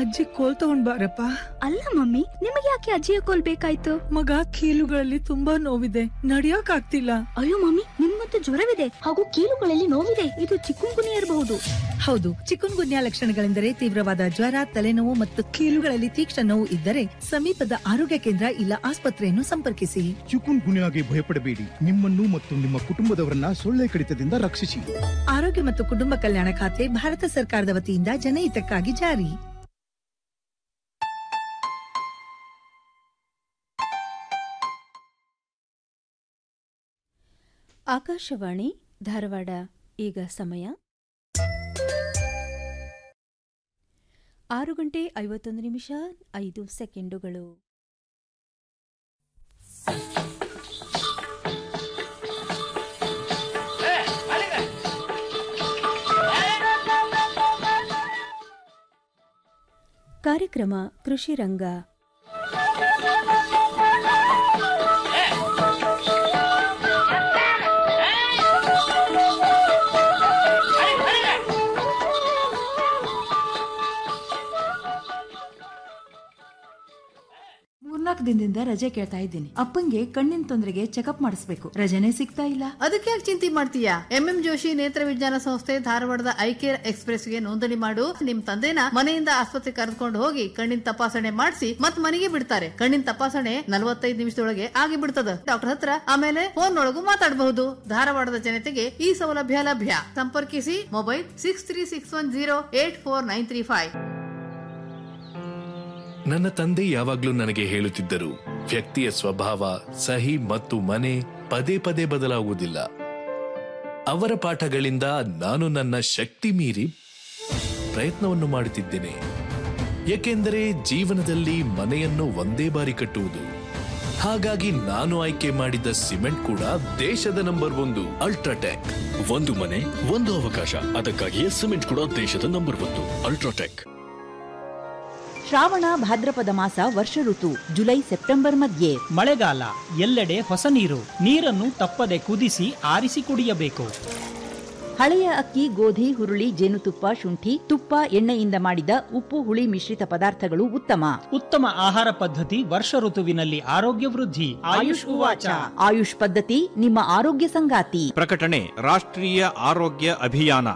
ಅಜ್ಜಿ ಕೋಲ್ ತಗೊಂಡ್ ಬಾರಪ್ಪ ಅಲ್ಲ ಮಮ್ಮಿ ನಿಮಗೆ ಯಾಕೆ ಅಜ್ಜಿಯ ಕೋಲ್ ಬೇಕಾಯ್ತು ಮಗ ಕೀಲುಗಳಲ್ಲಿ ತುಂಬಾ ನೋವಿದೆ ನಡಿಯಕ್ ಆಗ್ತಿಲ್ಲ ಅಯ್ಯೋ ಮಮ್ಮಿ ನಿಮ್ಗಂತೂ ಜ್ವರವಿದೆ ಹಾಗೂ ಕೀಲುಗಳಲ್ಲಿ ನೋವಿದೆ ಇದು ಚಿಕ್ಕುಂಗುನಿ ಇರಬಹುದು ಹೌದು ಚಿಕುನ್ ಗುನ್ಯಾ ಲಕ್ಷಣಗಳೆಂದರೆ ತೀವ್ರವಾದ ಜ್ವರ ತಲೆನೋವು ಮತ್ತು ಕೀಲುಗಳಲ್ಲಿ ತೀಕ್ಷ್ಣ ನೋವು ಇದ್ದರೆ ಸಮೀಪದ ಆರೋಗ್ಯ ಕೇಂದ್ರ ಇಲ್ಲ ಆಸ್ಪತ್ರೆಯನ್ನು ಸಂಪರ್ಕಿಸಿ ಚಿಕುನ್ ಗುನ್ಯಾಗೆ ಭಯಪಡಬೇಡಿ ನಿಮ್ಮನ್ನು ಮತ್ತು ನಿಮ್ಮ ಕುಟುಂಬದವರನ್ನ ಸೊಳ್ಳೆ ಕಡಿತದಿಂದ ರಕ್ಷಿಸಿ ಆರೋಗ್ಯ ಮತ್ತು ಕುಟುಂಬ ಕಲ್ಯಾಣ ಖಾತೆ ಭಾರತ ಸರ್ಕಾರದ ವತಿಯಿಂದ ಜನಹಿತಕ್ಕಾಗಿ ಜಾರಿ ಆಕಾಶವಾಣಿ ಧಾರವಾಡ ಈಗ ಸಮಯ ಆರು ಗಂಟೆ ಐವತ್ತೊಂದು ನಿಮಿಷ ಐದು ಸೆಕೆಂಡುಗಳು ಕಾರ್ಯಕ್ರಮ ಕೃಷಿ ರಂಗ ಮೂರ್ನಾಲ್ಕು ದಿನದಿಂದ ರಜೆ ಕೇಳ್ತಾ ಇದ್ದೀನಿ ಅಪ್ಪಂಗೆ ಕಣ್ಣಿನ ತೊಂದರೆಗೆ ಚೆಕಪ್ ಮಾಡಿಸ್ಬೇಕು ರಜೆನೇ ಸಿಗ್ತಾ ಇಲ್ಲ ಅದಕ್ಕೆ ಯಾಕೆ ಚಿಂತೆ ಮಾಡ್ತೀಯಾ ಎಂಎಂ ಜೋಶಿ ನೇತ್ರ ವಿಜ್ಞಾನ ಸಂಸ್ಥೆ ಧಾರವಾಡದ ಐಕೇರ್ ಎಕ್ಸ್ಪ್ರೆಸ್ಗೆ ನೋಂದಣಿ ಮಾಡು ನಿಮ್ ತಂದೆನ ಮನೆಯಿಂದ ಆಸ್ಪತ್ರೆ ಕರೆದುಕೊಂಡು ಹೋಗಿ ಕಣ್ಣಿನ ತಪಾಸಣೆ ಮಾಡಿಸಿ ಮತ್ ಮನೆಗೆ ಬಿಡ್ತಾರೆ ಕಣ್ಣಿನ ತಪಾಸಣೆ ನಲವತ್ತೈದು ನಿಮಿಷದೊಳಗೆ ಆಗಿ ಬಿಡ್ತದ ಡಾಕ್ಟರ್ ಹತ್ರ ಆಮೇಲೆ ಫೋನ್ ಒಳಗೂ ಮಾತಾಡಬಹುದು ಧಾರವಾಡದ ಜನತೆಗೆ ಈ ಸೌಲಭ್ಯ ಲಭ್ಯ ಸಂಪರ್ಕಿಸಿ mobile six three six one zero eight four nine three five ನನ್ನ ತಂದೆ ಯಾವಾಗ್ಲೂ ನನಗೆ ಹೇಳುತ್ತಿದ್ದರು ವ್ಯಕ್ತಿಯ ಸ್ವಭಾವ ಸಹಿ ಮತ್ತು ಮನೆ ಪದೇ ಪದೇ ಬದಲಾಗುವುದಿಲ್ಲ ಅವರ ಪಾಠಗಳಿಂದ ನಾನು ನನ್ನ ಶಕ್ತಿ ಮೀರಿ ಪ್ರಯತ್ನವನ್ನು ಮಾಡುತ್ತಿದ್ದೇನೆ ಏಕೆಂದರೆ ಜೀವನದಲ್ಲಿ ಮನೆಯನ್ನು ಒಂದೇ ಬಾರಿ ಕಟ್ಟುವುದು ಹಾಗಾಗಿ ನಾನು ಆಯ್ಕೆ ಮಾಡಿದ ಸಿಮೆಂಟ್ ಕೂಡ ದೇಶದ ನಂಬರ್ ಒಂದು ಅಲ್ಟ್ರಾಟೆಕ್ ಒಂದು ಮನೆ ಒಂದು ಅವಕಾಶ ಅದಕ್ಕಾಗಿಯೇ ಸಿಮೆಂಟ್ ಕೂಡ ದೇಶದ ನಂಬರ್ ಒಂದು ಅಲ್ಟ್ರಾಟೆಕ್ ಶ್ರಾವಣ ಭಾದ್ರಪದ ಮಾಸ ವರ್ಷ ಋತು ಜುಲೈ ಸೆಪ್ಟೆಂಬರ್ ಮಧ್ಯೆ ಮಳೆಗಾಲ ಎಲ್ಲೆಡೆ ಹೊಸ ನೀರು ನೀರನ್ನು ತಪ್ಪದೆ ಕುದಿಸಿ ಆರಿಸಿ ಕುಡಿಯಬೇಕು ಹಳೆಯ ಅಕ್ಕಿ ಗೋಧಿ ಹುರುಳಿ ಜೇನುತುಪ್ಪ ಶುಂಠಿ ತುಪ್ಪ ಎಣ್ಣೆಯಿಂದ ಮಾಡಿದ ಉಪ್ಪು ಹುಳಿ ಮಿಶ್ರಿತ ಪದಾರ್ಥಗಳು ಉತ್ತಮ ಉತ್ತಮ ಆಹಾರ ಪದ್ಧತಿ ವರ್ಷ ಋತುವಿನಲ್ಲಿ ಆರೋಗ್ಯ ವೃದ್ಧಿ ಆಯುಷ್ ಉವಾಚ ಆಯುಷ್ ಪದ್ಧತಿ ನಿಮ್ಮ ಆರೋಗ್ಯ ಸಂಗಾತಿ ಪ್ರಕಟಣೆ ರಾಷ್ಟ್ರೀಯ ಆರೋಗ್ಯ ಅಭಿಯಾನ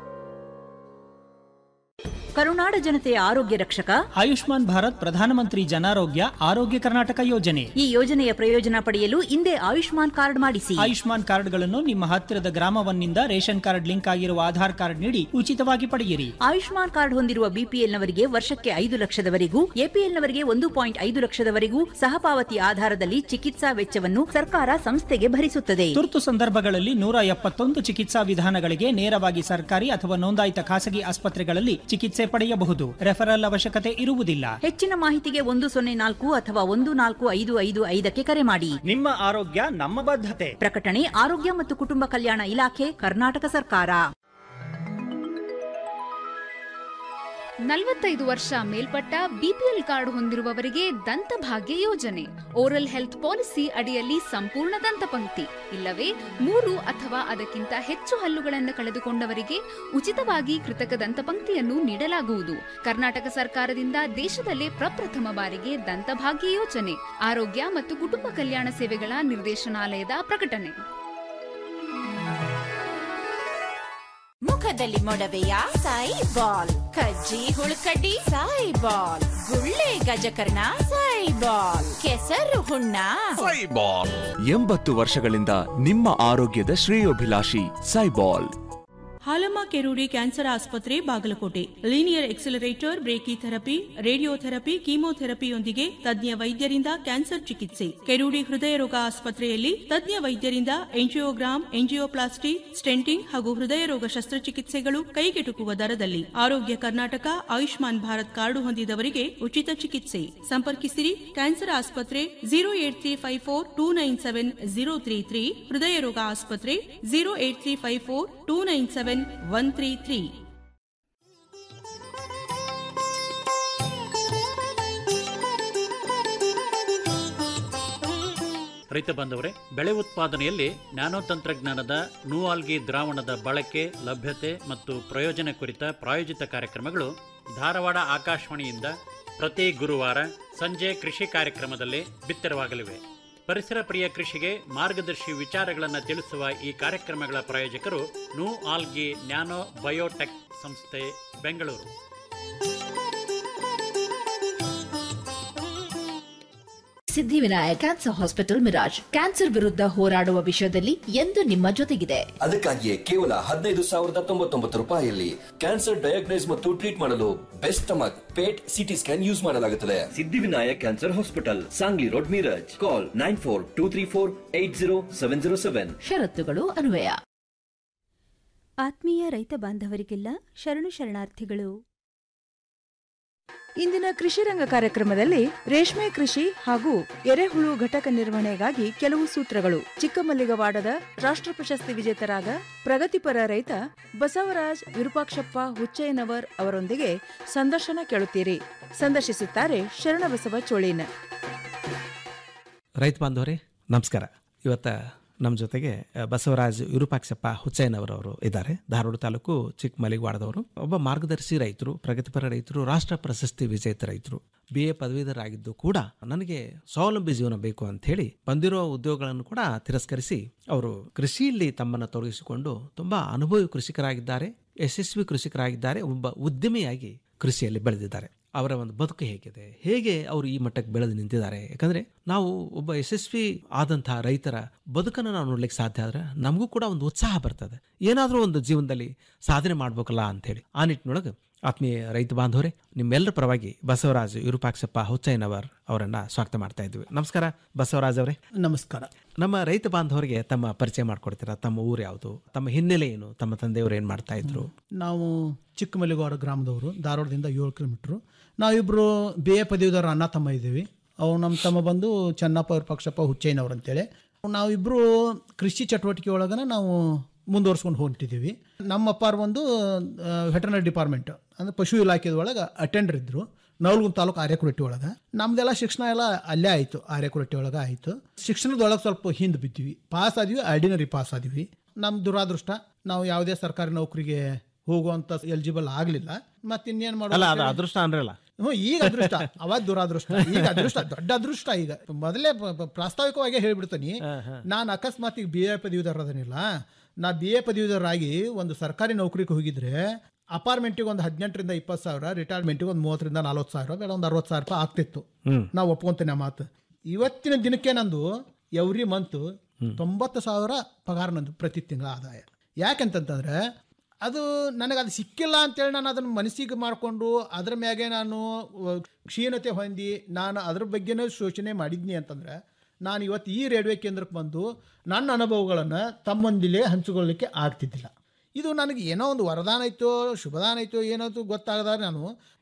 ಕರುನಾಡ ಜನತೆಯ ಆರೋಗ್ಯ ರಕ್ಷಕ ಆಯುಷ್ಮಾನ್ ಭಾರತ್ ಪ್ರಧಾನಮಂತ್ರಿ ಜನಾರೋಗ್ಯ ಆರೋಗ್ಯ ಕರ್ನಾಟಕ ಯೋಜನೆ ಈ ಯೋಜನೆಯ ಪ್ರಯೋಜನ ಪಡೆಯಲು ಹಿಂದೆ ಆಯುಷ್ಮಾನ್ ಕಾರ್ಡ್ ಮಾಡಿಸಿ ಆಯುಷ್ಮಾನ್ ಕಾರ್ಡ್ಗಳನ್ನು ನಿಮ್ಮ ಹತ್ತಿರದ ಗ್ರಾಮವನ್ನಿಂದ ರೇಷನ್ ಕಾರ್ಡ್ ಲಿಂಕ್ ಆಗಿರುವ ಆಧಾರ್ ಕಾರ್ಡ್ ನೀಡಿ ಉಚಿತವಾಗಿ ಪಡೆಯಿರಿ ಆಯುಷ್ಮಾನ್ ಕಾರ್ಡ್ ಹೊಂದಿರುವ ಬಿಪಿಎಲ್ನವರಿಗೆ ವರ್ಷಕ್ಕೆ ಐದು ಲಕ್ಷದವರೆಗೂ ಎಪಿಎಲ್ನವರಿಗೆ ಒಂದು ಪಾಯಿಂಟ್ ಐದು ಲಕ್ಷದವರೆಗೂ ಸಹಪಾವತಿ ಆಧಾರದಲ್ಲಿ ಚಿಕಿತ್ಸಾ ವೆಚ್ಚವನ್ನು ಸರ್ಕಾರ ಸಂಸ್ಥೆಗೆ ಭರಿಸುತ್ತದೆ ತುರ್ತು ಸಂದರ್ಭಗಳಲ್ಲಿ ನೂರ ಎಪ್ಪತ್ತೊಂದು ಚಿಕಿತ್ಸಾ ವಿಧಾನಗಳಿಗೆ ನೇರವಾಗಿ ಸರ್ಕಾರಿ ಅಥವಾ ನೋಂದಾಯಿತ ಖಾಸಗಿ ಆಸ್ಪತ್ರೆಗಳಲ್ಲಿ ಚಿಕಿತ್ಸೆ ಪಡೆಯಬಹುದು ರೆಫರಲ್ ಅವಶ್ಯಕತೆ ಇರುವುದಿಲ್ಲ ಹೆಚ್ಚಿನ ಮಾಹಿತಿಗೆ ಒಂದು ಸೊನ್ನೆ ನಾಲ್ಕು ಅಥವಾ ಒಂದು ನಾಲ್ಕು ಐದು ಐದು ಐದಕ್ಕೆ ಕರೆ ಮಾಡಿ ನಿಮ್ಮ ಆರೋಗ್ಯ ನಮ್ಮ ಬದ್ಧತೆ ಪ್ರಕಟಣೆ ಆರೋಗ್ಯ ಮತ್ತು ಕುಟುಂಬ ಕಲ್ಯಾಣ ಇಲಾಖೆ ಕರ್ನಾಟಕ ಸರ್ಕಾರ ನಲವತ್ತೈದು ವರ್ಷ ಮೇಲ್ಪಟ್ಟ ಬಿಪಿಎಲ್ ಕಾರ್ಡ್ ಹೊಂದಿರುವವರಿಗೆ ದಂತಭಾಗ್ಯ ಯೋಜನೆ ಓರಲ್ ಹೆಲ್ತ್ ಪಾಲಿಸಿ ಅಡಿಯಲ್ಲಿ ಸಂಪೂರ್ಣ ದಂತಪಂಕ್ತಿ ಇಲ್ಲವೇ ಮೂರು ಅಥವಾ ಅದಕ್ಕಿಂತ ಹೆಚ್ಚು ಹಲ್ಲುಗಳನ್ನು ಕಳೆದುಕೊಂಡವರಿಗೆ ಉಚಿತವಾಗಿ ಕೃತಕ ದಂತಪಂಕ್ತಿಯನ್ನು ನೀಡಲಾಗುವುದು ಕರ್ನಾಟಕ ಸರ್ಕಾರದಿಂದ ದೇಶದಲ್ಲೇ ಪ್ರಪ್ರಥಮ ಬಾರಿಗೆ ದಂತಭಾಗ್ಯ ಯೋಜನೆ ಆರೋಗ್ಯ ಮತ್ತು ಕುಟುಂಬ ಕಲ್ಯಾಣ ಸೇವೆಗಳ ನಿರ್ದೇಶನಾಲಯದ ಪ್ರಕಟಣೆ ಮುಖದಲ್ಲಿ ಮೊಡವೆಯ ಸಾಯಿ ಬಾಲ್ ಕಜ್ಜಿ ಹುಳುಕಡ್ಡಿ ಸಾಯಿ ಬಾಲ್ ಗುಳ್ಳೆ ಗಜಕರ್ಣ ಸಾಯಿ ಬಾಲ್ ಕೆಸರು ಹುಣ್ಣ ಸೈಬಾಲ್ ಎಂಬತ್ತು ವರ್ಷಗಳಿಂದ ನಿಮ್ಮ ಆರೋಗ್ಯದ ಶ್ರೇಯೋಭಿಲಾಷಿ ಸೈಬಾಲ್ ಹಾಲಮ್ಮ ಕೆರೂಡಿ ಕ್ಯಾನ್ಸರ್ ಆಸ್ಪತ್ರೆ Bagalkot linear accelerator brachytherapy radiotherapy ಕೀಮೋಥೆರಪಿಯೊಂದಿಗೆ ತಜ್ಞ ವೈದ್ಯರಿಂದ ಕ್ಯಾನ್ಸರ್ ಚಿಕಿತ್ಸೆ ಕೆರೂಡಿ ಹೃದಯ ರೋಗ ಆಸ್ಪತ್ರೆಯಲ್ಲಿ ತಜ್ಞ ವೈದ್ಯರಿಂದ ಎಂಜಿಯೋಗ್ರಾಮ್ ಎಂಜಿಯೋಪ್ಲಾಸ್ಟಿ ಸ್ಟೆಂಟಿಂಗ್ ಹಾಗೂ ಹೃದಯ ರೋಗ ಶಸ್ತ್ರಚಿಕಿತ್ಸೆಗಳು ಕೈಗೆಟುಕುವ ದರದಲ್ಲಿ ಆರೋಗ್ಯ ಕರ್ನಾಟಕ ಆಯುಷ್ಮಾನ್ ಭಾರತ್ ಕಾರ್ಡು ಹೊಂದಿದವರಿಗೆ ಉಚಿತ ಚಿಕಿತ್ಸೆ ಸಂಪರ್ಕಿಸಿರಿ ಕ್ಯಾನ್ಸರ್ ಆಸ್ಪತ್ರೆ zero eight three five four two nine seven zero three three ಹೃದಯ ರೋಗ ಆಸ್ಪತ್ರೆ zero eight three five four two nine seven one three three ರೈತ ಬಾಂಧವರೇ ಬೆಳೆ ಉತ್ಪಾದನೆಯಲ್ಲಿ ನ್ಯಾನೋ ತಂತ್ರಜ್ಞಾನದ ನೂವಾಲ್ಗಿ ದ್ರಾವಣದ ಬಳಕೆ ಲಭ್ಯತೆ ಮತ್ತು ಪ್ರಯೋಜನ ಕುರಿತ ಪ್ರಾಯೋಜಿತ ಕಾರ್ಯಕ್ರಮಗಳು ಧಾರವಾಡ ಆಕಾಶವಾಣಿಯಿಂದ ಪ್ರತಿ ಗುರುವಾರ ಸಂಜೆ ಕೃಷಿ ಕಾರ್ಯಕ್ರಮದಲ್ಲಿ ಬಿತ್ತರವಾಗಲಿವೆ ಪರಿಸರ ಪ್ರಿಯ ಕೃಷಿಗೆ ಮಾರ್ಗದರ್ಶಿ ವಿಚಾರಗಳನ್ನು ತಿಳಿಸುವ ಈ ಕಾರ್ಯಕ್ರಮಗಳ ಪ್ರಾಯೋಜಕರು ನ್ಯೂ ಆಲ್ಗಿ ನ್ಯಾನೋ ಬಯೋಟೆಕ್ ಸಂಸ್ಥೆ Bengaluru Siddhivinayak cancer hospital Miraj cancer ವಿರುದ್ಧ ಹೋರಾಡುವ ವಿಷಯದಲ್ಲಿ ಎಂದು ನಿಮ್ಮ ಜೊತೆಗಿದೆ ಅದಕ್ಕಾಗಿಯೇ ಕೇವಲ ಹದಿನೈದು ಸಾವಿರದ ತೊಂಬತ್ತೊಂಬತ್ತು ರೂಪಾಯಿಯಲ್ಲಿ ಕ್ಯಾನ್ಸರ್ ಡಯಾಗ್ನೈಸ್ ಮತ್ತು ಟ್ರೀಟ್ ಮಾಡಲು best stomach PET CT scan use ಮಾಡಲಾಗುತ್ತದೆ Siddhivinayak cancer hospital Sangli road Miraj call nine four two three four eight zero seven zero seven ಷರತ್ತುಗಳು ಅನ್ವಯ ಆತ್ಮೀಯ ರೈತ ಬಾಂಧವರಿಗೆಲ್ಲ ಶರಣು ಶರಣಾರ್ಥಿಗಳು ಇಂದಿನ ಕೃಷಿ ರಂಗ ಕಾರ್ಯಕ್ರಮದಲ್ಲಿ ರೇಷ್ಮೆ ಕೃಷಿ ಹಾಗೂ ಎರೆಹುಳು ಘಟಕ ನಿರ್ವಹಣೆಗಾಗಿ ಕೆಲವು ಸೂತ್ರಗಳು ಚಿಕ್ಕಮಲ್ಲಿಗವಾಡದ ರಾಷ್ಟ್ರ ಪ್ರಶಸ್ತಿ ವಿಜೇತರಾದ ಪ್ರಗತಿಪರ ರೈತ ಬಸವರಾಜ್ ವಿರೂಪಾಕ್ಷಪ್ಪ ಹುಚ್ಚಯ್ಯನವರ್ ಅವರೊಂದಿಗೆ ಸಂದರ್ಶನ ಕೇಳುತ್ತೀರಿ ಸಂದರ್ಶಿಸುತ್ತಾರೆ ಶರಣಬಸವ ಚೋಳಿನ ರೈತ ಬಾಂಧವರೇ ನಮಸ್ಕಾರ ಇವತ್ತ ನಮ್ಮ ಜೊತೆಗೆ ಅ, ಬಸವರಾಜ್ ವಿರೂಪಾಕ್ಷಪ್ಪ ಹುಚ್ಚಯ್ಯನವರವರು ಇದ್ದಾರೆ ಧಾರವಾಡ ತಾಲೂಕು ಚಿಕ್ಕಮಲಿಗವಾಡದವರು ಒಬ್ಬ ಮಾರ್ಗದರ್ಶಿ ರೈತರು ಪ್ರಗತಿಪರ ರೈತರು ರಾಷ್ಟ್ರ ಪ್ರಶಸ್ತಿ ವಿಜೇತ ರೈತರು ಬಿ ಎ ಪದವೀಧರಾಗಿದ್ದು ಕೂಡ ನನಗೆ ಸ್ವಾವಲಂಬಿ ಜೀವನ ಬೇಕು ಅಂತ ಹೇಳಿ ಬಂದಿರೋ ಉದ್ಯೋಗಗಳನ್ನು ಕೂಡ ತಿರಸ್ಕರಿಸಿ ಅವರು ಕೃಷಿಯಲ್ಲಿ ತಮ್ಮನ್ನು ತೊಡಗಿಸಿಕೊಂಡು ತುಂಬಾ ಅನುಭವಿ ಕೃಷಿಕರಾಗಿದ್ದಾರೆ ಯಶಸ್ವಿ ಕೃಷಿಕರಾಗಿದ್ದಾರೆ ಒಬ್ಬ ಉದ್ಯಮಿಯಾಗಿ ಕೃಷಿಯಲ್ಲಿ ಬೆಳೆದಿದ್ದಾರೆ ಅವರ ಒಂದು ಬದುಕು ಹೇಗಿದೆ ಹೇಗೆ ಅವರು ಈ ಮಟ್ಟಕ್ಕೆ ಬೆಳೆದು ನಿಂತಿದ್ದಾರೆ ಯಾಕಂದ್ರೆ ನಾವು ಒಬ್ಬ ಯಶಸ್ವಿ ಆದಂತಹ ರೈತರ ಬದುಕನ್ನು ನಾವು ನೋಡ್ಲಿಕ್ಕೆ ಸಾಧ್ಯ ಆದ್ರೆ ನಮಗೂ ಕೂಡ ಒಂದು ಉತ್ಸಾಹ ಬರ್ತದೆ ಏನಾದರೂ ಒಂದು ಜೀವನದಲ್ಲಿ ಸಾಧನೆ ಮಾಡ್ಬೇಕಲ್ಲ ಅಂತೇಳಿ ಆ ನಿಟ್ಟಿನೊಳಗೆ ಆತ್ಮೀಯ ರೈತ ಬಾಂಧವರೇ ನಿಮ್ಮೆಲ್ಲರ ಪರವಾಗಿ ಬಸವರಾಜ್ ವಿರೂಪಾಕ್ಷಪ್ಪ ಹುಚ್ಚಯ್ಯನವರ್ ಅವರನ್ನ ಸ್ವಾಗತ ಮಾಡ್ತಾ ಇದ್ವಿ ನಮಸ್ಕಾರ ಬಸವರಾಜ್ ಅವರೇ ನಮಸ್ಕಾರ ನಮ್ಮ ರೈತ ಬಾಂಧವರಿಗೆ ತಮ್ಮ ಪರಿಚಯ ಮಾಡ್ಕೊಡ್ತೀರಾ ತಮ್ಮ ಊರು ಯಾವುದು ತಮ್ಮ ಹಿನ್ನೆಲೆ ಏನು ತಮ್ಮ ತಂದೆಯವರು ಏನ್ ಮಾಡ್ತಾ ಇದ್ರು ನಾವು ಚಿಕ್ಕಮಲ್ಲಿಗೌಡ ಗ್ರಾಮದವರು ಧಾರವಾಡದಿಂದ ಏಳು ಕಿಲೋಮೀಟ್ರು ನಾವಿಬ್ಬರು ಬಿ ಎ ಪದವೀಧರ ಅಣ್ಣ ತಮ್ಮ ಇದ್ದೀವಿ ಅವು ನಮ್ಮ ತಮ್ಮ ಬಂದು ಚೆನ್ನಪ್ಪ ವಿರೂಪಾಕ್ಷಪ್ಪ ಹುಚ್ಚಯ್ಯನವ್ರು ಅಂತೇಳಿ ನಾವಿಬ್ಬರು ಕೃಷಿ ಚಟುವಟಿಕೆ ಒಳಗನ ನಾವು ಮುಂದುವರ್ಸ್ಕೊಂಡು ಹೊಂಟಿದ್ದೀವಿ ನಮ್ಮ ಅಪ್ಪಾರು ಒಂದು ವೆಟರ್ನರಿ ಡಿಪಾರ್ಟ್ಮೆಂಟ್ ಅಂದರೆ ಪಶು ಇಲಾಖೆದ ಒಳಗೆ ಅಟೆಂಡರ್ ಇದ್ದರು ನವಲ್ಗುಂದ ತಾಲೂಕು ಆರ್ಯಕುರಟ್ಟಿ ಒಳಗೆ ನಮ್ದೆಲ್ಲ ಶಿಕ್ಷಣ ಎಲ್ಲ ಅಲ್ಲೇ ಆಯಿತು ಆರ್ಯಕುರಟ್ಟಿ ಒಳಗೆ ಆಯಿತು ಶಿಕ್ಷಣದೊಳಗೆ ಸ್ವಲ್ಪ ಹಿಂದೆ ಬಿದ್ದಿವಿ ಪಾಸ್ ಆದ್ವಿ ಆರ್ಡಿನರಿ ಪಾಸ್ ಆದ್ವಿ ನಮ್ಮ ದುರಾದೃಷ್ಟ ನಾವು ಯಾವುದೇ ಸರ್ಕಾರಿ ನೌಕರಿಗೆ ಹೋಗುವಂತ ಎಲಿಜಿಬಲ್ ಆಗಲಿಲ್ಲ ಮತ್ತೆ ಇನ್ನೇನು ಅಲ್ಲ ಅದು ಮಾಡೋದು ಅದೃಷ್ಟ ಅನ್ರಲ್ಲ ಹ್ಞೂ ಈಗ ಅದೃಷ್ಟ ಅವಾಗ ದುರಾದೃಷ್ಟ ಈಗ ಅದೃಷ್ಟ ದೊಡ್ಡ ಅದೃಷ್ಟ ಈಗ ಮೊದಲೇ ಪ- ಪ- ಪ್ರಾಸ್ತಾವಿಕವಾಗಿ ಹೇಳ್ಬಿಡ್ತೀನಿ ನಾನು ಅಕಸ್ಮಾತ್ ಈಗ ಬಿ ಎ ಪದವೀಧರ ಅದನ್ನಿಲ್ಲ ನಾ ಬಿ ಎ ಪದವೀಧರಾಗಿ ಒಂದು ಸರ್ಕಾರಿ ನೌಕರಿಗೆ ಹೋಗಿದ್ರೆ ಅಪಾರ್ಟ್ಮೆಂಟಿಗೆ ಒಂದು ಹದಿನೆಂಟರಿಂದ ಇಪ್ಪತ್ತು ಸಾವಿರ ರಿಟೈರ್ಮೆಂಟಿಗೆ ಒಂದು ಮೂವತ್ತರಿಂದ ನಲ್ವತ್ತು ಸಾವಿರ ಬೇಡ ಒಂದು ಅರವತ್ತು ಸಾವಿರ ರೂಪಾಯಿ ಆಗ್ತಿತ್ತು ಹ್ಮ್. ನಾವು ಒಪ್ಕೊಂತೇನೆ ಆ ಮಾತು ಇವತ್ತಿನ ದಿನಕ್ಕೆ ನಂದು ಎವ್ರಿ ಮಂತ್ ತೊಂಬತ್ತು ಸಾವಿರ ಪಗಾರ ನಂದು ಪ್ರತಿ ತಿಂಗಳ ಆದಾಯ ಯಾಕೆಂತಂತಂದ್ರೆ ಅದು ನನಗೆ ಅದು ಸಿಕ್ಕಿಲ್ಲ ಅಂತೇಳಿ ನಾನು ಅದನ್ನು ಮನಸ್ಸಿಗೆ ಮಾಡಿಕೊಂಡು ಅದ್ರ ಮ್ಯಾಗೆ ನಾನು ಅಹ್, ಕ್ಷೀಣತೆ ಹೊಂದಿ ನಾನು ಅದ್ರ ಬಗ್ಗೆನೂ ಶೋಚನೆ ಮಾಡಿದ್ನಿ ಅಂತಂದ್ರೆ ನಾನು ಇವತ್ತು ಈ ರೇಡಿಯೋ ಕೇಂದ್ರಕ್ಕೆ ಬಂದು ನನ್ನ ಅನುಭವಗಳನ್ನು ತಮ್ಮೊಂದಿಲೇ ಹಂಚಿಕೊಳ್ಳಿಕ್ಕೆ ಆಗ್ತಿದ್ದಿಲ್ಲ ಇದು ನನಗೆ ಏನೋ ಒಂದು ವರದಾನ ಐತೋ ಶುಭದಾನ ಐತೋ ಏನೋ ಗೊತ್ತಾಗದ ನಾನು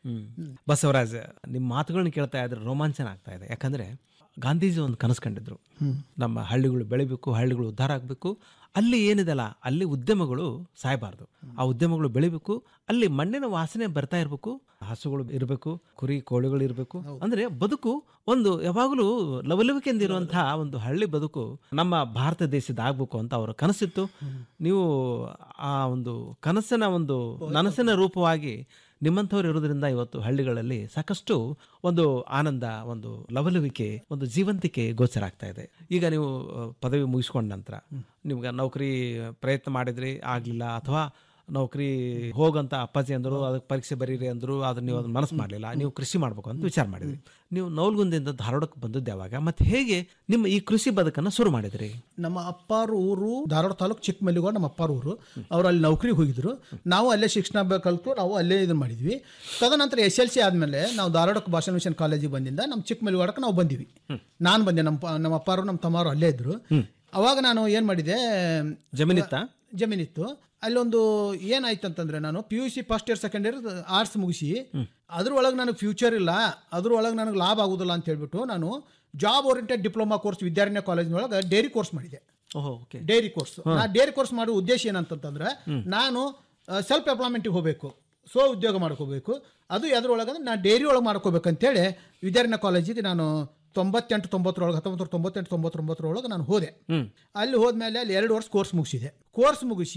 ಬಸವರಾಜ್ ನಿಮ್ಮ ಮಾತುಗಳನ್ನ ಕೇಳ್ತಾ ಇದ್ರೆ ರೋಮಾಂಚನ ಆಗ್ತಾ ಇದೆ ಯಾಕಂದ್ರೆ ಗಾಂಧೀಜಿ ಒಂದು ಕನಸು ಕಂಡಿದ್ರು ಹ್ಮ್. ನಮ್ಮ ಹಳ್ಳಿಗಳು ಬೆಳಿಬೇಕು ಹಳ್ಳಿಗಳು ಉದ್ಧಾರ ಆಗಬೇಕು ಅಲ್ಲಿ ಏನಿದೆಲ್ಲ ಅಲ್ಲಿ ಉದ್ಯಮಗಳು ಸಾಯಬಾರ್ದು ಆ ಉದ್ಯಮಗಳು ಬೆಳಿಬೇಕು ಅಲ್ಲಿ ಮಣ್ಣಿನ ವಾಸನೆ ಬರ್ತಾ ಇರಬೇಕು ಹಸುಗಳು ಇರಬೇಕು ಕುರಿ ಕೋಳಿಗಳು ಇರಬೇಕು ಅಂದ್ರೆ ಬದುಕು ಒಂದು ಯಾವಾಗಲೂ ಲವಲವಿಕೆಯಿಂದ ಇರುವಂತಹ ಒಂದು ಹಳ್ಳಿ ಬದುಕು ನಮ್ಮ ಭಾರತ ದೇಶದ ಆಗ್ಬೇಕು ಅಂತ ಅವರ ಕನಸಿತ್ತು ನೀವು ಆ ಒಂದು ಕನಸಿನ ಒಂದು ನನಸಿನ ರೂಪವಾಗಿ ನಿಮ್ಮಂಥವ್ರು ಇರೋದ್ರಿಂದ ಇವತ್ತು ಹಳ್ಳಿಗಳಲ್ಲಿ ಸಾಕಷ್ಟು ಒಂದು ಆನಂದ ಒಂದು ಲವಲವಿಕೆ ಒಂದು ಜೀವಂತಿಕೆ ಗೋಚರ ಆಗ್ತಾ ಇದೆ ಈಗ ನೀವು ಅಹ್, ಪದವಿ ಮುಗಿಸ್ಕೊಂಡ ನಂತರ ನಿಮ್ಗೆ ನೌಕರಿ ಪ್ರಯತ್ನ ಮಾಡಿದ್ರಿ ಆಗ್ಲಿಲ್ಲ ಅಥವಾ ನೌಕರಿ ಹೋಗಂತ ಅಪ್ಪಾಜಿ ಅಂದರು ಅದಕ್ಕೆ ಪರೀಕ್ಷೆ ಬರೀರಿ ಅಂದರು ಅದನ್ನ ನೀವು ಅದನ್ನ ಮನಸ್ಸು ಮಾಡಲಿಲ್ಲ ನೀವು ಕೃಷಿ ಮಾಡ್ಬೇಕು ಅಂತ ವಿಚಾರ ಮಾಡಿದ್ರಿ ನೀವು ನೌಲ್ಗುಂದಿಂದ ಧಾರವಾಡಕ್ಕೆ ಬಂದದ್ದು ಯಾವಾಗ ಮತ್ತೆ ಹೇಗೆ ನಿಮ್ಮ ಈ ಕೃಷಿ ಬದುಕನ್ನು ಶುರು ಮಾಡಿದ್ರಿ ನಮ್ಮ ಅಪ್ಪಾರ ಊರು ಧಾರವಾಡ ತಾಲೂಕು ಚಿಕ್ಕಮಲ್ಲಿಗೌಡ ನಮ್ಮ ಅಪ್ಪಾರ ಊರು ಅವ್ರು ಅಲ್ಲಿ ನೌಕರಿಗೆ ಹೋಗಿದ್ರು ನಾವು ಅಲ್ಲೇ ಶಿಕ್ಷಣ ಬ- ಕಲ್ತು ನಾವು ಅಲ್ಲೇ ಇದು ಮಾಡಿದ್ವಿ ತದನಂತರ ಎಸ್ ಎಲ್ ಸಿ ಆದಮೇಲೆ ನಾವು ಧಾರವಾಡಕ್ಕೆ ಭಾಷಾ ಮಿಷನ್ ಕಾಲೇಜಿಗೆ ಬಂದಿಂದ ನಮ್ಮ ಚಿಕ್ಕಮಲ್ಲಿಗೌಡಕ್ಕೆ ನಾವು ಬಂದಿವಿ ನಾನು ಬಂದೆ ನಮ್ಮ ಪ- ನಮ್ಮ ಅಪ್ಪಾರು ನಮ್ಮ ತಮ್ಮಾರು ಅಲ್ಲೇ ಇದ್ರು ಅವಾಗ ನಾನು ಏನು ಮಾಡಿದೆ ಜಮೀನಿತ್ತಾ ಜಮೀನಿತ್ತು ಅಲ್ಲೊಂದು ಏನಾಯ್ತು ಅಂತಂದ್ರೆ ನಾನು P U C first year second year arts ಮುಗಿಸಿ ಅದ್ರೊಳಗೆ ನನಗೆ ಫ್ಯೂಚರ್ ಇಲ್ಲ ಅದ್ರೊಳಗೆ ನನಗೆ ಲಾಭ ಆಗೋದಿಲ್ಲ ಅಂತ ಹೇಳ್ಬಿಟ್ಟು ನಾನು job oriented diploma course Vidyaranya ಕಾಲೇಜಿನೊಳಗೆ ಡೈರಿ ಕೋರ್ಸ್ ಮಾಡಿದೆ ಓಹೋ ಓಕೆ ಡೈರಿ ಕೋರ್ಸ್ ನಾ ಡೈರಿ ಕೋರ್ಸ್ ಮಾಡೋ ಉದ್ದೇಶ ಏನಂತಂತಂದ್ರೆ ನಾನು ಸೆಲ್ಫ್ ಎಂಪ್ಲಾಯ್ಮೆಂಟಿಗೆ ಹೋಗಬೇಕು ಸ್ವ ಉದ್ಯೋಗ ಮಾಡ್ಕೋಬೇಕು ಅದು ಎದ್ರೊಳಗಂದ್ರೆ ನಾನು ಡೈರಿ ಒಳಗೆ ಮಾಡ್ಕೋಬೇಕಂತೇಳಿ ವಿದ್ಯಾರಣ್ಯ ಕಾಲೇಜಿಗೆ ನಾನು ತೊಂಬತ್ತೆಂಟು ತೊಂಬತ್ತರೊಳಗೆ ಹತ್ತೊಂಬತ್ತು ತೊಂಬತ್ತೆಂಟು ತೊಂಬತ್ತೊಂಬತ್ತರೊಳಗೆ ನಾನು ಹೋದೆ ಅಲ್ಲಿ ಹೋದ್ಮೇಲೆ ಅಲ್ಲಿ ಎರಡು ವರ್ಷ ಕೋರ್ಸ್ ಮುಗಿಸಿದೆ ಕೋರ್ಸ್ ಮುಗಿಸಿ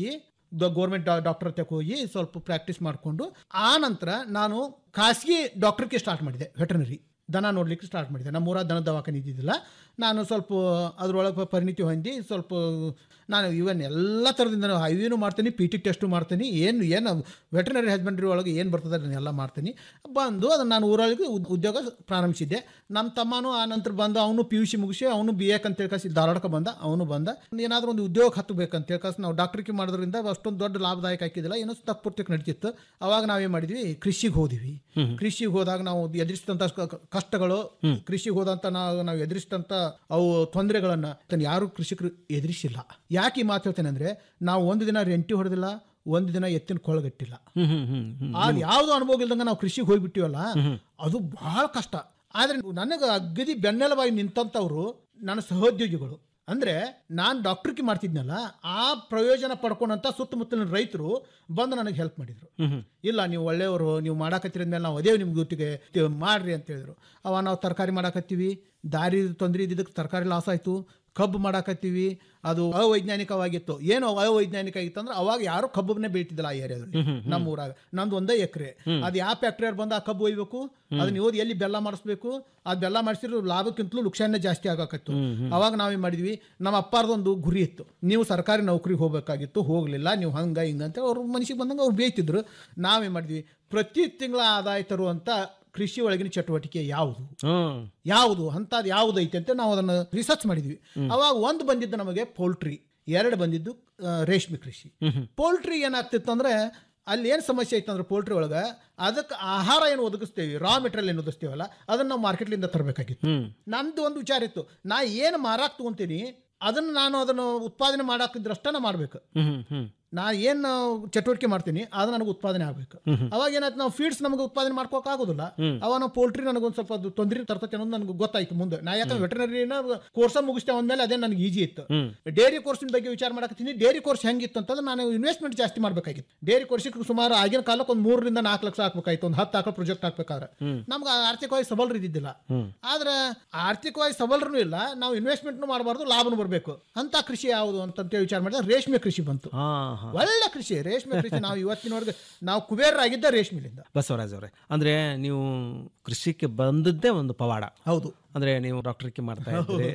ಗೌರ್ಮೆಂಟ್ ಡಾಕ್ಟರ್ ಹತ್ರಕ್ಕೆ ಹೋಗಿ ಸ್ವಲ್ಪ ಪ್ರಾಕ್ಟೀಸ್ ಮಾಡಿಕೊಂಡು ಆ ನಂತರ ನಾನು ಖಾಸಗಿ ಡಾಕ್ಟರ್ಗೆ ಸ್ಟಾರ್ಟ್ ಮಾಡಿದೆ ವೆಟರ್ನರಿ ದನ ನೋಡ್ಲಿಕ್ಕೆ ಸ್ಟಾರ್ಟ್ ಮಾಡಿದೆ ನಮ್ಮೂರ ದನ ದವಾಖಾನೆ ಇದ್ದಿದ್ದಿಲ್ಲ ನಾನು ಸ್ವಲ್ಪ ಅದರೊಳಗೆ ಪರಿಣಿತಿ ಹೊಂದಿ ಸ್ವಲ್ಪ ನಾನು ಇವನ್ ಎಲ್ಲ ಥರದಿಂದ ಐವಿನೂ ಮಾಡ್ತೀನಿ ಪಿ ಟಿ ಟೆಸ್ಟು ಮಾಡ್ತೀನಿ ಏನು ಏನು ವೆಟರ್ನರಿ ಹಸ್ಬೆಂಡ್ರಿ ಒಳಗೆ ಏನು ಬರ್ತದೆ ನಾನು ಎಲ್ಲ ಮಾಡ್ತೀನಿ ಬಂದು ಅದನ್ನು ನಾನು ಊರೊಳಗೆ ಉದ್- ಉದ್ಯೋಗ ಪ್ರಾರಂಭಿಸಿದ್ದೆ ನಮ್ಮ ತಮ್ಮನೂ ಆ ನಂತರ ಬಂದು ಅವನು ಪಿ ಯು ಸಿ ಮುಗಿಸಿ ಅವನು ಬಿ ಎಕ್ ಅಂತ ಹೇಳ್ಕಾಸಿ ಧಾರವಾಡಕ್ಕೆ ಬಂದ ಅವನು ಬಂದ ಏನಾದರೂ ಒಂದು ಉದ್ಯೋಗ ಹತ್ತಬೇಕಂತ ಹೇಳ್ಕಾಸಿ ನಾವು ಡಾಕ್ಟ್ರಿಗೆ ಮಾಡೋದ್ರಿಂದ ಅಷ್ಟೊಂದು ದೊಡ್ಡ ಲಾಭದಾಯಕ ಹಾಕಿದ್ದಿಲ್ಲ ಏನೋ ತಪ್ಪುರ್ತಿಗೆ ನಡೀತಿತ್ತು ಅವಾಗ ನಾವೇನು ಮಾಡಿದ್ವಿ ಕೃಷಿಗೆ ಹೋದಿವಿ ಕೃಷಿಗೆ ಹೋದಾಗ ನಾವು ಎದುರಿಸಿದಂಥ ಕಷ್ಟಗಳು ಕೃಷಿಗೆ ಹೋದಂಥ ನಾವು ನಾವು ಎದುರಿಸಿದಂಥ ಅವು ತೊಂದರೆಗಳನ್ನು ಯಾರು ಕೃಷಿಕರು ಎದುರಿಸಿಲ್ಲ ಯಾಕೆ ಈ ಮಾತು ಹೇಳ್ತೇನೆ ಅಂದರೆ ನಾವು ಒಂದು ದಿನ ರೆಂಟಿ ಹೊಡೆದಿಲ್ಲ ಒಂದು ದಿನ ಎತ್ತಿನ ಕೊಳಗಟ್ಟಿಲ್ಲ ಹ್ಮ್ ಹ್ಮ್ ಹ್ಮ್ ಹ್ಮ್ ಆ ಯಾವ್ದು ಅನುಭವ ಇಲ್ದಂಗ ನಾವು ಕೃಷಿಗೆ ಹೋಗ್ಬಿಟ್ಟಿವಲ್ಲ ಅದು ಬಹಳ ಕಷ್ಟ ಆದ್ರೆ ನನಗೆ ಅಗದಿ ಬೆನ್ನೆಲುಬಾಗಿ ನಿಂತಂಥವ್ರು ನನ್ನ ಸಹೋದ್ಯೋಗಿಗಳು ಅಂದ್ರೆ ನಾನು ಡಾಕ್ಟ್ರಿಗೆ ಮಾಡ್ತಿದ್ನಲ್ಲ ಆ ಪ್ರಯೋಜನ ಪಡ್ಕೊಂಡಂತ ಸುತ್ತಮುತ್ತಲಿನ ರೈತರು ಬಂದು ನನಗೆ ಹೆಲ್ಪ್ ಮಾಡಿದ್ರು ಹ್ಮ್ ಹ್ಮ್ ಇಲ್ಲ ನೀವು ಒಳ್ಳೆಯವರು ನೀವು ಮಾಡಾಕತ್ತಿರ ಮೇಲೆ ನಾವು ಅದೇ ನಿಮ್ಗೆ ಗುತ್ತಿಗೆ ತಿ- ಮಾಡ್ರಿ ಅಂತ ಹೇಳಿದ್ರು ಅವ ನಾವು ತರಕಾರಿ ಮಾಡಾಕತ್ತೀವಿ ದಾರಿ ತೊಂದರೆ ಇದ್ದಿದ್ದಕ್ಕೆ ತರಕಾರಿ ಲಾಸ್ ಆಯ್ತು ಕಬ್ಬು ಮಾಡಾಕತ್ತೀವಿ ಅದು ಅವೈಜ್ಞಾನಿಕವಾಗಿತ್ತು ಏನು ಅವೈಜ್ಞಾನಿಕ ಆಗಿತ್ತು ಅಂದ್ರೆ ಅವಾಗ ಯಾರು ಕಬ್ಬನ್ನೇ ಬೆಳಿತಿದ್ದಿಲ್ಲ ಆ ಏರಿಯಾದಲ್ಲಿ ನಮ್ಮ ಊರಾಗ ನಂದು ಒಂದೇ ಎಕರೆ ಅದು ಯಾವ ಫ್ಯಾಕ್ಟ್ರಿಯವ್ರು ಬಂದು ಆ ಕಬ್ಬು ಒಯ್ಬೇಕು ಅದನ್ನ ಓದಿ ಎಲ್ಲಿ ಬೆಲ್ಲ ಮಾಡಿಸ್ಬೇಕು ಆ ಬೆಲ್ಲ ಮಾಡಿಸಿದ್ರು ಲಾಭಕ್ಕಿಂತಲೂ ಲುಕ್ಷಾನೆ ಜಾಸ್ತಿ ಆಗಾಕತ್ತು ಅವಾಗ ನಾವೇನ್ ಮಾಡಿದ್ವಿ ನಮ್ಮ ಅಪ್ಪಾರ್ದೊಂದು ಗುರಿ ಇತ್ತು ನೀವು ಸರ್ಕಾರಿ ನೌಕರಿಗೆ ಹೋಗ್ಬೇಕಾಗಿತ್ತು ಹೋಗ್ಲಿಲ್ಲ ನೀವು ಹಂಗ ಹಿಂಗ ಅಂತ ಅವ್ರ ಮನಸ್ಸಿಗೆ ಬಂದಂಗೆ ಅವ್ರು ಬೇಯ್ತಿದ್ರು ನಾವೇನ್ ಮಾಡಿದ್ವಿ ಪ್ರತಿ ತಿಂಗಳ ಆದಾಯ ತರುವಂತ ಕೃಷಿ ಒಳಗಿನ ಚಟುವಟಿಕೆ ಯಾವುದು ಹ್ಮ್ ಯಾವುದು ಅಂಥದ್ದು ಯಾವುದು ಐತೆ ಅಂತ ನಾವು ಅದನ್ನು ರಿಸರ್ಚ್ ಮಾಡಿದ್ವಿ ಅವಾಗ ಒಂದು ಬಂದಿದ್ದು ನಮಗೆ ಪೋಲ್ಟ್ರಿ ಎರಡು ಬಂದಿದ್ದು ಆ, ರೇಷ್ಮೆ ಕೃಷಿ ಪೋಲ್ಟ್ರಿ ಏನಾಗ್ತಿತ್ತು ಅಂದ್ರೆ ಅಲ್ಲಿ ಏನು ಸಮಸ್ಯೆ ಐತೆ ಅಂದ್ರೆ ಪೋಲ್ಟ್ರಿ ಒಳಗೆ ಅದಕ್ಕೆ ಆಹಾರ ಏನು ಒದಗಿಸ್ತೇವೆ ರಾ ಮೆಟೀರಿಯಲ್ ಏನು ಒದಗಿಸ್ತೇವಲ್ಲ ಅದನ್ನು ನಾವು ಮಾರ್ಕೆಟ್ಲಿಂದ ತರಬೇಕಾಗಿತ್ತು ನಂದು ಒಂದು ವಿಚಾರ ಇತ್ತು ನಾ ಏನು ಮಾರಾಕ್ ತಗೊಂತೀನಿ ಅದನ್ನು ನಾನು ಅದನ್ನು ಉತ್ಪಾದನೆ ಮಾಡಾಕಿದ್ರಷ್ಟ ನಾ ಮಾಡ್ಬೇಕು ಹ್ಮ್ ಹ್ಮ್ ನಾ ಏನು ಚಟುವಟಿಕೆ ಮಾಡ್ತೀನಿ ಅದು ನನಗೆ ಉತ್ಪಾದನೆ ಆಗಬೇಕು ಅವಾಗ ಏನಾಯ್ತು ನಾವು ಫೀಡ್ಸ್ ನಮಗೆ ಉತ್ಪಾದನೆ ಮಾಡ್ಕೋಕ್ ಆಗೋದಿಲ್ಲ ಅವಾಗ ನಾವು ಪೋಲ್ಟ್ರಿ ನನಗೊಂದು ಸ್ವಲ್ಪ ಅದು ತೊಂದರೆ ತರ್ತೈತೆ ಅನ್ನೋದು ನನಗೆ ಗೊತ್ತಾಯ್ತು ಮುಂದೆ ನಾ ಯಾಕಂದ್ರೆ ವೆಟರ್ನರಿನ ಕೋರ್ಸ ಮುಗಿಸ್ತೇ ಅಂದ್ಮೇಲೆ ಅದೇ ನನಗೆ ಈಜಿ ಇತ್ತು ಡೇರಿ ಕೋರ್ಸಿನ ಬಗ್ಗೆ ವಿಚಾರ ಮಾಡಕತ್ತೀನಿ ಡೇರಿ ಕೋರ್ಸ್ ಹೆಂಗಿತ್ತು ಅಂತಂದ್ರೆ ನಾನು ಇನ್ವೆಸ್ಟ್ಮೆಂಟ್ ಜಾಸ್ತಿ ಮಾಡ್ಬೇಕಾಗಿತ್ತು ಡೇರಿ ಕೋರ್ಸಿಗೆ ಸುಮಾರು ಆಗಿನ ಕಾಲಕ್ಕೆ ಒಂದು ಮೂರರಿಂದ ನಾಲ್ಕು ಲಕ್ಷ ಹಾಕ್ಬೇಕಾಯ್ತು ಒಂದು ಹತ್ತು ಹಾಕೋ ಪ್ರಾಜೆಕ್ಟ್ ಹಾಕ್ಬೇಕಾದ್ರೆ ನಮ್ಗೆ ಆರ್ಥಿಕವಾಗಿ ಸಬಲರು ಇದ್ದಿದ್ದಿಲ್ಲ ಆದ್ರೆ ಆರ್ಥಿಕವಾಗಿ ಸಬಲರೂ ಇಲ್ಲ ನಾವು ಇನ್ವೆಸ್ಟ್ಮೆಂಟ್ನು ಮಾಡಬಾರ್ದು ಲಾಭನೂ ಬರಬೇಕು ಅಂತ ಕೃಷಿ ಯಾವುದು ಅಂತ ವಿಚಾರ ಮಾಡಿದ್ರೆ ರೇಷ್ಮೆ ಕೃಷಿ ಬಂತು ಹಾ ಹಾ ಒಳ್ಳೆ ಕೃಷಿ ರೇಷ್ಮೆ ಕೃಷಿ ನಾವು ಇವತ್ತಿನವರೆಗೆ ನಾವು ಕುಬೇರರಾಗಿದ್ದ ರೇಷ್ಮೆಲಿಂದ ಬಸವರಾಜ್ ಅವರೇ ಅಂದ್ರೆ ನೀವು ಕೃಷಿಗೆ ಬಂದದ್ದೇ ಒಂದು ಪವಾಡ ಹೌದು ಅಂದ್ರೆ ನೀವು ಡಾಕ್ಟರ್ಗೆ ಮಾಡ್ತಾ ಇದ್ರಿ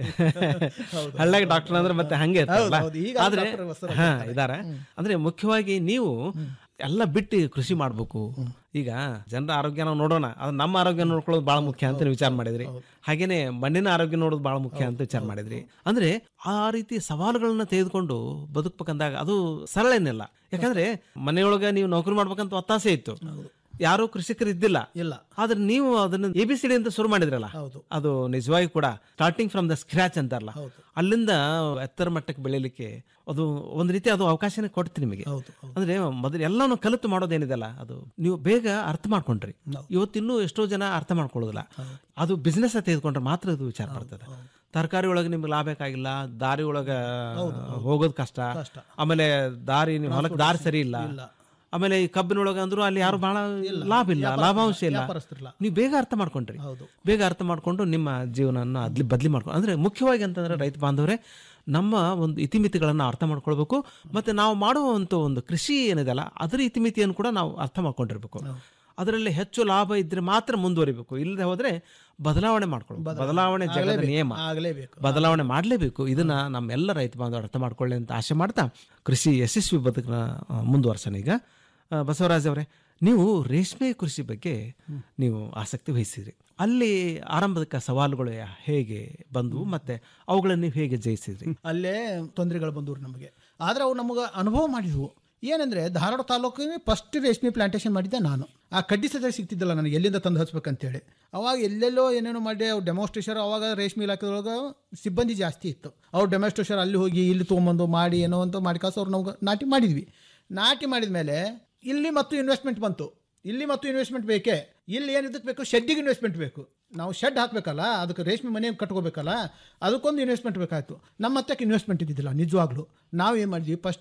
ಹಳ್ಳಿಯಾಗ ಡಾಕ್ಟರ್ ಅಂದ್ರೆ ಮತ್ತೆ ಹಂಗೆ ಇರ್ತಲ್ಲ ಹೌದು, ಹೌದು. ಈಗ ಆದ್ರೆ ಡಾಕ್ಟರ್ ಬಸವರಾಜ್ ಹಾ ಇದ್ದಾರೆ. ಇದಾರೆ ಅಂದ್ರೆ ಮುಖ್ಯವಾಗಿ ನೀವು ಎಲ್ಲ ಬಿಟ್ಟು ಕೃಷಿ ಮಾಡ್ಬೇಕು ಈಗ ಜನರ ಆರೋಗ್ಯ ನಾವು ನೋಡೋಣ ಅದು ನಮ್ಮ ಆರೋಗ್ಯ ನೋಡ್ಕೊಳ್ಳೋದು ಬಹಳ ಮುಖ್ಯ ಅಂತ ನೀವು ವಿಚಾರ ಮಾಡಿದ್ರಿ ಹಾಗೇನೆ ಮಣ್ಣಿನ ಆರೋಗ್ಯ ನೋಡೋದು ಬಹಳ ಮುಖ್ಯ ಅಂತ ವಿಚಾರ ಮಾಡಿದ್ರಿ ಅಂದ್ರೆ ಆ ರೀತಿ ಸವಾಲುಗಳನ್ನ ತೆಗೆದುಕೊಂಡು ಬದುಕ್ಬೇಕಂದಾಗ ಅದು ಸರಳ ಏನಿಲ್ಲ ಯಾಕಂದ್ರೆ ಮನೆಯೊಳಗೆ ನೀವು ನೌಕರಿ ಮಾಡ್ಬೇಕಂತ ಒತ್ತಾಸೆ ಇತ್ತು ಯಾರು ಕೃಷಿಕರು ಇದ್ದಿಲ್ಲ ಇಲ್ಲ ಆದ್ರೆ ನೀವು ಅದನ್ನ ಎ ಬಿ ಸಿ ಡಿ ಅಂತ ಶುರು ಮಾಡಿದ್ರಲ್ಲ ಹೌದು. ಅದು ನಿಜವಾಗಿ ಕೂಡ ಸ್ಟಾರ್ಟಿಂಗ್ ಫ್ರಮ್ ದ ಸ್ಕ್ರಾಚ್ ಅಂತಾರಲ್ಲ ಅಲ್ಲಿಂದ ಎತ್ತರ ಮಟ್ಟಕ್ಕೆ ಬೆಳಿಲಿಕ್ಕೆ ಅದು ಒಂದು ರೀತಿ ಅದು ಅವಕಾಶನೇ ಕೊಡ್ತು ನಿಮಗೆ ಅಂದ್ರೆ ಮೊದಲು ಎಲ್ಲಾನು ಕಲಿತು ಮಾಡೋದೇನಿದೆಲ್ಲ ಅದು ನೀವು ಬೇಗ ಅರ್ಥ ಮಾಡ್ಕೊಂಡ್ರಿ ಇವತ್ತಿನ್ನೂ ಎಷ್ಟೋ ಜನ ಅರ್ಥ ಮಾಡ್ಕೊಳ್ಳೋದಿಲ್ಲ ಅದು ಬಿಸ್ನೆಸ್ ತೆಗೆದುಕೊಂಡ್ರೆ ಮಾತ್ರ ಅದು ವಿಚಾರ ಬರ್ತದೆ ತರಕಾರಿ ಒಳಗೆ ನಿಮ್ಗೆ ಲಾಭ ಬೇಕಾಗಿಲ್ಲ ದಾರಿ ಒಳಗ ಹೋಗೋದು ಕಷ್ಟ ಆಮೇಲೆ ದಾರಿ ನೀವು ಹೊಲಕ್ಕೆ ದಾರಿ ಸರಿ ಇಲ್ಲ ಆಮೇಲೆ ಈ ಕಬ್ಬಿನೊಳಗೆ ಅಂದ್ರು ಅಲ್ಲಿ ಯಾರು ಬಹಳ ಲಾಭ ಇಲ್ಲ ಲಾಭಾಂಶ ಇಲ್ಲ ವ್ಯಾಪಾರಸ್ಥರಿಲ್ಲ. ನೀವು ಬೇಗ ಅರ್ಥ ಮಾಡ್ಕೊಂಡ್ರಿ ಬೇಗ ಅರ್ಥ ಮಾಡ್ಕೊಂಡು ನಿಮ್ಮ ಜೀವನನ ಅದ್ಲಿ ಬದ್ಲಿ ಮಾಡ್ಕೊಂಡು ಅಂದ್ರೆ ಮುಖ್ಯವಾಗಿ ಅಂತಂದ್ರೆ ರೈತ ಬಾಂಧವರೇ ನಮ್ಮ ಒಂದು ಇತಿಮಿತಿಗಳನ್ನು ಅರ್ಥ ಮಾಡ್ಕೊಳ್ಬೇಕು ಮತ್ತೆ ನಾವು ಮಾಡುವಂತ ಒಂದು ಕೃಷಿ ಏನಿದೆಲ್ಲ ಅದರ ಇತಿಮಿತಿಯನ್ನು ಕೂಡ ನಾವು ಅರ್ಥ ಮಾಡ್ಕೊಂಡಿರ್ಬೇಕು ಅದರಲ್ಲಿ ಹೆಚ್ಚು ಲಾಭ ಇದ್ರೆ ಮಾತ್ರ ಮುಂದುವರಿಬೇಕು ಇಲ್ಲದೆ ಹೋದ್ರೆ ಬದಲಾವಣೆ ಮಾಡ್ಕೊಳ್ಬೇಕು ಬದಲಾವಣೆ ಜಗದ ಆಗ್ಲೇಬೇಕು, ನಿಯಮ ಆಗ್ಲೇಬೇಕು. ಬದಲಾವಣೆ ಮಾಡಲೇಬೇಕು ಇದನ್ನ ನಮ್ಮೆಲ್ಲ ರೈತ ಬಾಂಧವರು ಅರ್ಥ ಮಾಡ್ಕೊಳ್ಳಿ ಅಂತ ಆಶೆ ಮಾಡ್ತಾ ಕೃಷಿ ಯಶಸ್ವಿ ಬದುಕನ್ನ ಆ, ಮುಂದುವರ್ಸೋಣ ಈಗ ಆ, ಬಸವರಾಜ್ ಅವರೇ ನೀವು ರೇಷ್ಮೆ ಕೃಷಿ ಬಗ್ಗೆ ನೀವು ಆಸಕ್ತಿ ವಹಿಸಿದ್ರಿ ಅಲ್ಲಿ ಆರಂಭದ ಸವಾಲುಗಳು ಯಾ- ಹೇಗೆ ಬಂದವು ಮತ್ತೆ ಅವುಗಳನ್ನು ನೀವು ಹೇಗೆ ಜಯಿಸಿದ್ರಿ ಅಲ್ಲೇ ತೊಂದರೆಗಳು ಬಂದವು ನಮಗೆ ಆದ್ರೆ ಅವು ನಮಗೆ ಅನುಭವ ಮಾಡಿದ್ವು ಏನಂದ್ರೆ ಧಾರವಾಡ ತಾಲೂಕಿಗೆ ಫಸ್ಟ್ ರೇಷ್ಮೆ ಪ್ಲಾಂಟೇಶನ್ ಮಾಡಿದ್ದೆ ನಾನು ಆ ಕಡ್ಡಿ ಸದ್ಯ ಸಿಗ್ತಿದ್ದಿಲ್ಲ ನನಗೆ ಎಲ್ಲಿಂದ ತಂದು ಹಚ್ಬೇಕಂತೇಳಿ ಅವಾಗ ಎಲ್ಲೆಲ್ಲೋ ಏನೇನೋ ಮಾಡಿ ಅವ್ರು ಡೆಮೋಸ್ಟ್ರೇಷನ್ ಅವಾಗ ರೇಷ್ಮೆ ಇಲಾಖೆದೊಳಗೆ ಸಿಬ್ಬಂದಿ ಜಾಸ್ತಿ ಇತ್ತು ಅವ್ರು ಡೆಮೋಸ್ಟ್ರೇಷನ್ ಅಲ್ಲಿ ಹೋಗಿ ಇಲ್ಲಿ ತೊಗೊಂಬಂದು ಮಾಡಿ ಏನೋ ಅಂತ ಮಾಡಿ ಕಾಸು ಅವ್ರು ನಾವು ನಾಟಿ ಮಾಡಿದ್ವಿ ನಾಟಿ ಮಾಡಿದ ಮೇಲೆ ಇಲ್ಲಿ ಮತ್ತು ಇನ್ವೆಸ್ಟ್ಮೆಂಟ್ ಬಂತು ಇಲ್ಲಿ ಮತ್ತು ಇನ್ವೆಸ್ಟ್ಮೆಂಟ್ ಬೇಕೇ ಇಲ್ಲಿ ಏನು ಇದಕ್ಕೆ ಬೇಕು ಶೆಡ್ಡಿಗೆ ಇನ್ವೆಸ್ಟ್ಮೆಂಟ್ ಬೇಕು ನಾವು ಶೆಡ್ ಹಾಕಬೇಕಲ್ಲ ಅದಕ್ಕೆ ರೇಷ್ಮೆ ಮನೆ ಕಟ್ಕೋಬೇಕಲ್ಲ ಅದಕ್ಕೊಂದು ಇನ್ವೆಸ್ಟ್ಮೆಂಟ್ ಬೇಕಾಯಿತು ನಮ್ಮ ಹತ್ತಕ್ಕೆ ಇನ್ವೆಸ್ಟ್ಮೆಂಟ್ ಇದ್ದಿದ್ದಿಲ್ಲ ನಿಜವಾಗ್ಲೂ ನಾವು ಏನು ಮಾಡಿದ್ವಿ ಫಸ್ಟ್ಗೆ